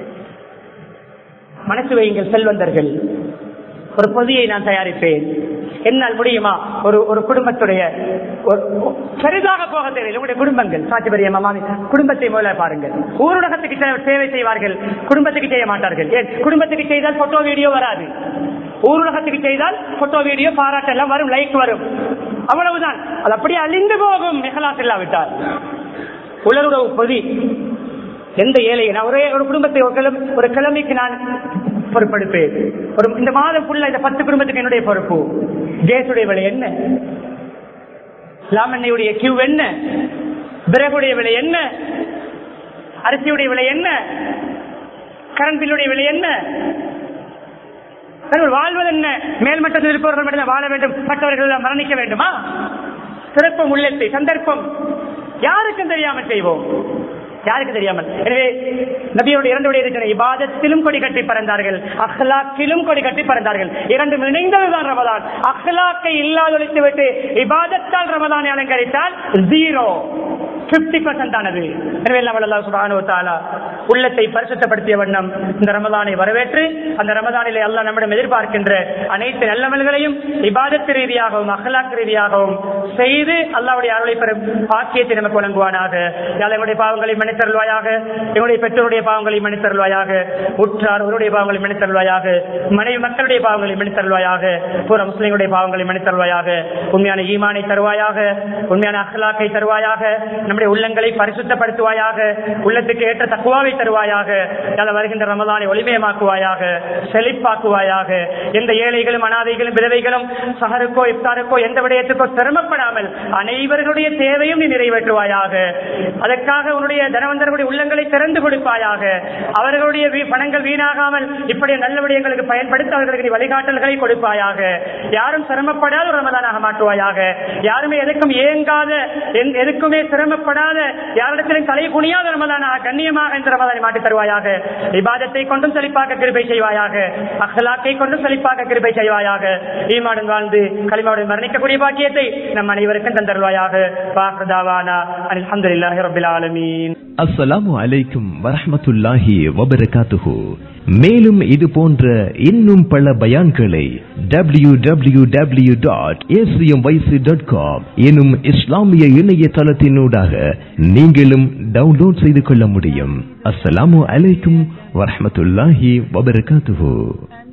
மனசு வையுங்கள் செல்வந்தர்கள் ஒரு பொதியை நான் தயாரிப்பேன் என்னால் முடியுமா ஒரு ஒரு குடும்பத்துடைய ஒரு- பெரிதாக போக தேவையில்லை உங்களுடைய குடும்பங்கள் சாட்சி பெரிய மாமி குடும்பத்தை முதல்ல பாருங்கள் ஊரடகத்துக்கு சே- சேவை செய்வார்கள் குடும்பத்துக்கு செய்ய மாட்டார்கள் ஏன் குடும்பத்துக்கு செய்தால் போட்டோ வீடியோ வராது ஊரடகத்துக்கு செய்தால் போட்டோ வீடியோ பாராட்டு எல்லாம் வரும் லைக் வரும் அவ்வளவுதான் அது அப்படியே அழிந்து போகும் மெகலாஸ் இல்லாவிட்டால் உலருறவு பொதி எந்த ஏழை நான் ஒரே ஒரு குடும்பத்தை ஒரு கிழமை ஒரு கிழமைக்கு நான் பொறுப்பெடுப்பேன் ஒரு இந்த மாதம் ஃபுல்லா இந்த பத்து குடும்பத்துக்கு என்னுடைய பொறுப்பு கேஸுடைய விலை என்ன லாமண்ணையுடைய கியூ என்ன பிறகுடைய விலை என்ன அரிசியுடைய விலை என்ன கரண்ட் பில்லுடைய விலை என்ன சரி, வாழ்வது என்ன மேல்மட்டத்தில் இருப்பவர்கள் மட்டும் வாழ வேண்டும் மற்றவர்கள் எல்லாம் மரணிக்க வேண்டுமா சிறப்பும் உள்ளத்தை சந்தர்ப்பம் யாருக்கும் தெரியாமல் செய்வோம் யாருக்கு தெரியாமல் எனவே நபியோட இரண்டு விடை இருக்கிற இபாதத்திலும் கொடி கட்டி பறந்தார்கள் அஹ்லாக்கிலும் கொடி கட்டி பறந்தார்கள் இரண்டும் இணைந்ததுதான் ரமதான் அஹ்லாக்கை இல்லாதொழித்து விட்டு இபாதத்தால் ரமதானை அலங்கரித்தால் ஜீரோ பிப்டி பர்சன்ட் ஆனது எனவே எல்லாம் அல்லாஹ் சுப்ஹானஹு வ தஆலா உள்ளத்தை பரிசுத்தப்படுத்திய வண்ணம் இந்த ரமதானை வரவேற்று அந்த ரமதானிலே அல்லாஹ் நம்மிடம் எதிர்பார்க்கின்ற அனைத்து நல்லமல்களையும் இபாதத்து ரீதியாகவும் அகலாக் ரீதியாகவும் செய்து அல்லாஹ்வுடைய அருளை பெறும் பாக்கியத்தை நமக்கு வழங்குவானாக யாழ் எங்களுடைய பாவங்களை மன்னித்தருள்வாயாக எங்களுடைய பெற்றோருடைய பாவங்களை மன்னித்தருள்வாயாக உற்றார் அவருடைய பாவங்களை மன்னித்தருள்வாயாக மனைவி மக்களுடைய பாவங்களை மன்னித்தருள்வாயாக பூர முஸ்லிம்களுடைய பாவங்களை மன்னித்தருள்வாயாக உண்மையான ஈமானை தருவாயாக உண்மையான அகலாக்கை தருவாயாக நம்முடைய உள்ளங்களை பரிசுத்தப்படுத்துவாயாக உள்ளத்துக்கு ஏற்ற தக்குவாவை தருவாயாக யாழ் வருகின்ற ரமதானை ஒளிமயமாக்குவாயாக செழிப்பாக்குவாயாக எந்த ஏழைகளும் அனாதைகளும் விதவைகளும் சஹருக்கோ இஃப்தாருக்கோ எந்த விடயத்துக்கோ சிரமப்படாமல் அனைவர்களுடைய தேவையும் நீ நிறைவேற்றுவாயாக அதற்காக உன்னுடைய தனவந்தர்களுடைய உள்ளங்களை திறந்து கொடுப்பாயாக அவர்களுடைய வீ- பணங்கள் வீணாகாமல் இப்படி நல்ல விடயங்களுக்கு பயன்படுத்த அவர்களுக்கு நீ வழிகாட்டல்களை கொடுப்பாயாக யாரும் சிரமப்படாத ஒரு ரமதானாக மாற்றுவாயாக யாருமே எதுக்கும் ஏங்காத எந்- எதுக்குமே சிரமப்படாத யாரிடத்திலும் தலை குனியாத ரமதானாக கண்ணியமாக இந்த ரமதானை மாற்றி தருவாயாக இபாதத்தை கொண்டும் செழிப்பாக்க கிருபை செய்வாயாக அஹ்லாக்கை கொண்டும் செழிப்பாக்க கிருபை செய்வாயாக ஈமாடன் வாழ்ந்து களிமாவுடன் மரணிக்கக்கூடிய பாக்கியத்தை நம் அனைவருக்கும் தந்தருவாயாக பாஹ்ரதாவானா அல்ஹம்துலில்லாஹி ரப்பில் ஆலமீன் அஸ்ஸலாமு அலைக்கும் வரஹ்மத்துல்லாஹி வபரகாத்துஹு மேலும் இது போன்ற இன்னும் பல பயான்களை W W W dot dot com எனும் இஸ்லாமிய இணையதளத்தினூடாக நீங்களும் டவுன்லோட் செய்து கொள்ள முடியும் அஸ்ஸலாமு அலைக்கும் வரஹ்மத்துல்லாஹி வபரகாத்துஹு